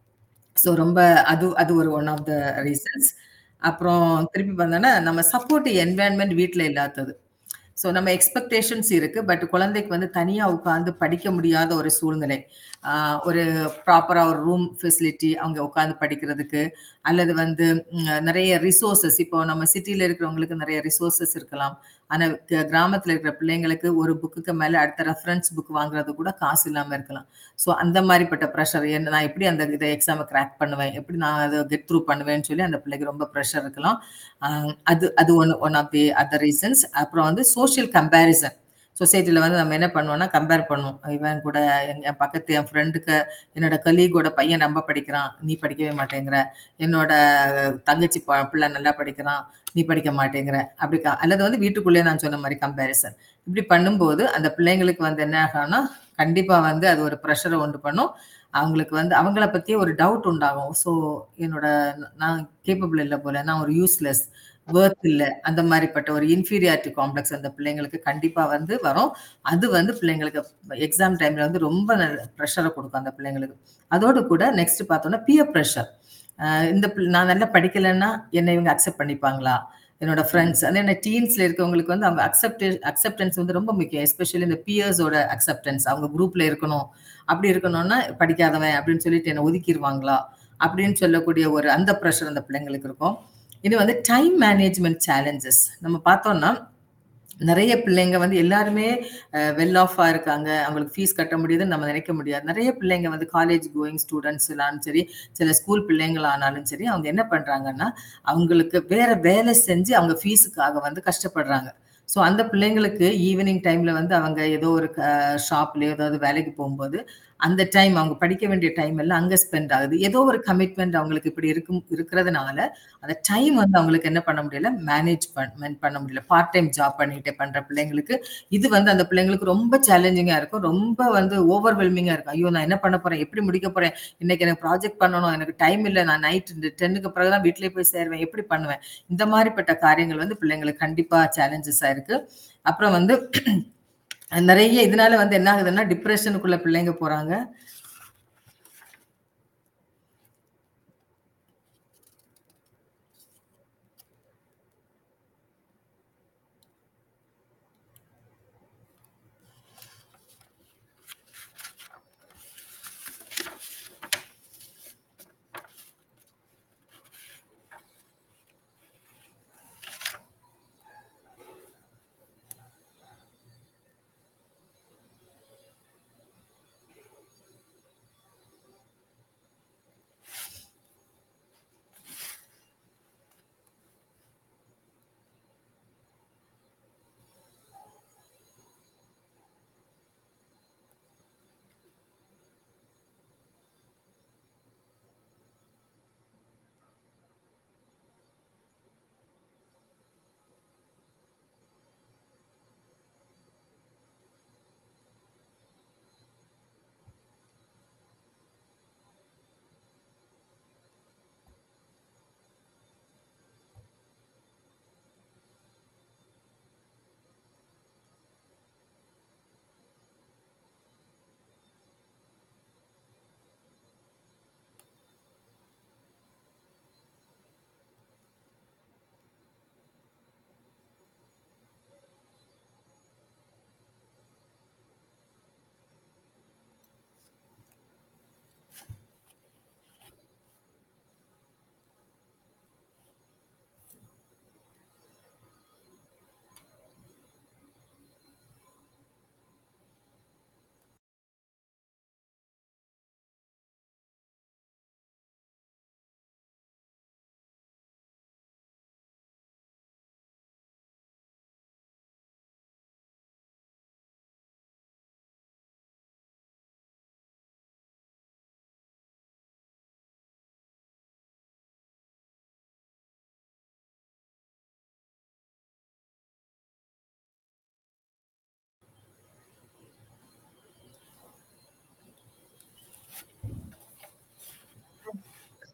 ஸோ ரொம்ப அது அது ஒரு ஒன் ஆஃப் த ரீசன்ஸ் அப்புறம் திருப்பி வந்தோன்னா நம்ம சப்போர்ட் என்வாயன்மெண்ட் வீட்டில் இல்லாதது ஸோ நம்ம எக்ஸ்பெக்டேஷன்ஸ் இருக்கு பட் குழந்தைக்கு வந்து தனியாக உட்காந்து படிக்க முடியாத ஒரு சூழ்நிலை ஒரு ப்ராப்பராக ஒரு ரூம் ஃபெசிலிட்டி அவங்க உட்காந்து படிக்கிறதுக்கு அல்லது வந்து நிறைய ரிசோர்சஸ் இப்போ நம்ம சிட்டியில் இருக்கிறவங்களுக்கு நிறைய ரிசோர்சஸ் இருக்கலாம் ஆனால் கிராமத்தில் இருக்கிற பிள்ளைங்களுக்கு ஒரு புக்குக்கு மேலே அடுத்த ரெஃபரன்ஸ் புக் வாங்குறது கூட காசு இல்லாமல் இருக்கலாம் ஸோ அந்த மாதிரிப்பட்ட ப்ரெஷர் என்ன நான் எப்படி அந்த இதை எக்ஸாமை கிராக் பண்ணுவேன் எப்படி நான் அதை கெட் த்ரூ பண்ணுவேன்னு சொல்லி அந்த பிள்ளைக்கு ரொம்ப ப்ரெஷர் இருக்கலாம் அது அது one one of the other reasons அப்புறம் வந்து சோஷியல் கம்பேரிசன் சொசைட்டியில் வந்து நம்ம என்ன பண்ணுவோம்னா கம்பேர் பண்ணுவோம் இவன் கூட என் பக்கத்து என் ஃப்ரெண்டுக்கு என்னோட கலீகோட பையன் ரொம்ப படிக்கிறான் நீ படிக்கவே மாட்டேங்கிற என்னோட தங்கச்சி பிள்ளை நல்லா படிக்கிறான் நீ படிக்க மாட்டேங்கிற அப்படி அல்லது வந்து வீட்டுக்குள்ளேயே நான் சொன்ன மாதிரி கம்பேரிசன் இப்படி பண்ணும்போது அந்த பிள்ளைங்களுக்கு வந்து என்ன ஆகும்னா கண்டிப்பாக வந்து அது ஒரு ப்ரெஷரை உண்டு பண்ணும் அவங்களுக்கு வந்து அவங்கள பற்றியே ஒரு டவுட் உண்டாகும் ஸோ என்னோட நான் கேப்பபிள் இல்லை போல நான் ஒரு யூஸ்லெஸ் வேர்த் இல்லை அந்த மாதிரிப்பட்ட ஒரு இன்ஃபீரியாரிட்டி காம்ப்ளெக்ஸ் அந்த பிள்ளைங்களுக்கு கண்டிப்பாக வந்து வரும் அது வந்து பிள்ளைங்களுக்கு எக்ஸாம் டைமில் வந்து ரொம்ப ப்ரெஷரை கொடுக்கும் அந்த பிள்ளைங்களுக்கு அதோடு கூட நெக்ஸ்ட் பார்த்தோன்னா பியர் ப்ரெஷர் இந்த நான் நல்லா படிக்கலைன்னா என்னை இவங்க அக்செப்ட் பண்ணிப்பாங்களா என்னோட ஃப்ரெண்ட்ஸ் அது என்ன டீன்ஸ்ல இருக்கவங்களுக்கு வந்து அவங்க அக்செப்ட் அக்செப்டன்ஸ் வந்து ரொம்ப முக்கியம் எஸ்பெஷலி இந்த பியர்ஸோட அக்செப்டன்ஸ் அவங்க குரூப்ல இருக்கணும் அப்படி இருக்கணும்னா படிக்காதவன் அப்படின்னு சொல்லிட்டு என்னை ஒதுக்கிடுவாங்களா அப்படின்னு சொல்லக்கூடிய ஒரு அந்த ப்ரெஷர் அந்த பிள்ளைங்களுக்கு இருக்கும் இது வந்து டைம் மேனேஜ்மெண்ட் சேலஞ்சஸ் நம்ம பார்த்தோம்னா நிறைய பிள்ளைங்க வந்து எல்லாருமே வெல் ஆஃபா இருக்காங்க அவங்களுக்கு ஃபீஸ் கட்ட முடியுதுன்னு நம்ம நினைக்க முடியாது நிறைய பிள்ளைங்க வந்து காலேஜ் கோயிங் ஸ்டூடெண்ட்ஸ் எல்லாம் சரி சில ஸ்கூல் பிள்ளைங்களானாலும் சரி அவங்க என்ன பண்றாங்கன்னா அவங்களுக்கு வேற வேலை செஞ்சு அவங்க ஃபீஸுக்காக வந்து கஷ்டப்படுறாங்க ஸோ அந்த பிள்ளைங்களுக்கு ஈவினிங் டைம்ல வந்து அவங்க ஏதோ ஒரு ஷாப்ல ஏதாவது வேலைக்கு போகும்போது அந்த டைம் அவங்க படிக்க வேண்டிய டைம் எல்லாம் அங்கே ஸ்பெண்ட் ஆகுது ஏதோ ஒரு கமிட்மெண்ட் அவங்களுக்கு இப்படி இருக்கும் இருக்கிறதுனால அந்த டைம் வந்து அவங்களுக்கு என்ன பண்ண முடியல மேனேஜ்மெண்ட் பண்ண முடியல பார்ட் டைம் ஜாப் பண்ணிட்டு பண்ற பிள்ளைங்களுக்கு இது வந்து அந்த பிள்ளைங்களுக்கு ரொம்ப சேலஞ்சிங்கா இருக்கும் ரொம்ப வந்து ஓவர்வெல்மிங்கா இருக்கும் ஐயோ நான் என்ன பண்ண போறேன் எப்படி முடிக்க போறேன் இன்னைக்கு எனக்கு ப்ராஜெக்ட் பண்ணணும் எனக்கு டைம் இல்லை நான் நைட் டென்னுக்கு பிறகுதான் வீட்டிலேயே போய் சேருவேன் எப்படி பண்ணுவேன் இந்த மாதிரிப்பட்ட காரியங்கள் வந்து பிள்ளைங்களுக்கு கண்டிப்பா சேலஞ்சஸா இருக்கு அப்புறம் வந்து நிறைய இதனால வந்து என்ன ஆகுதுன்னா டிப்ரெஷனுக்குள்ள பிள்ளைங்க போறாங்க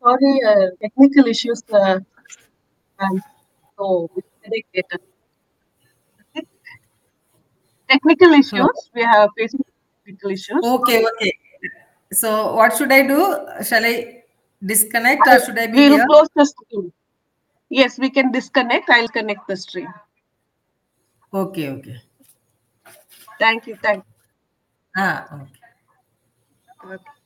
sorry, uh, technical issues. Uh, and so we connect later. Okay. Technical issues. We have facing technical issues. Okay, okay. So what should I do? Shall I disconnect or should I be We'll here? close the stream. Yes, we can disconnect. I'll connect the stream. Okay, okay. Thank you. Thank Ah, okay. you. Okay.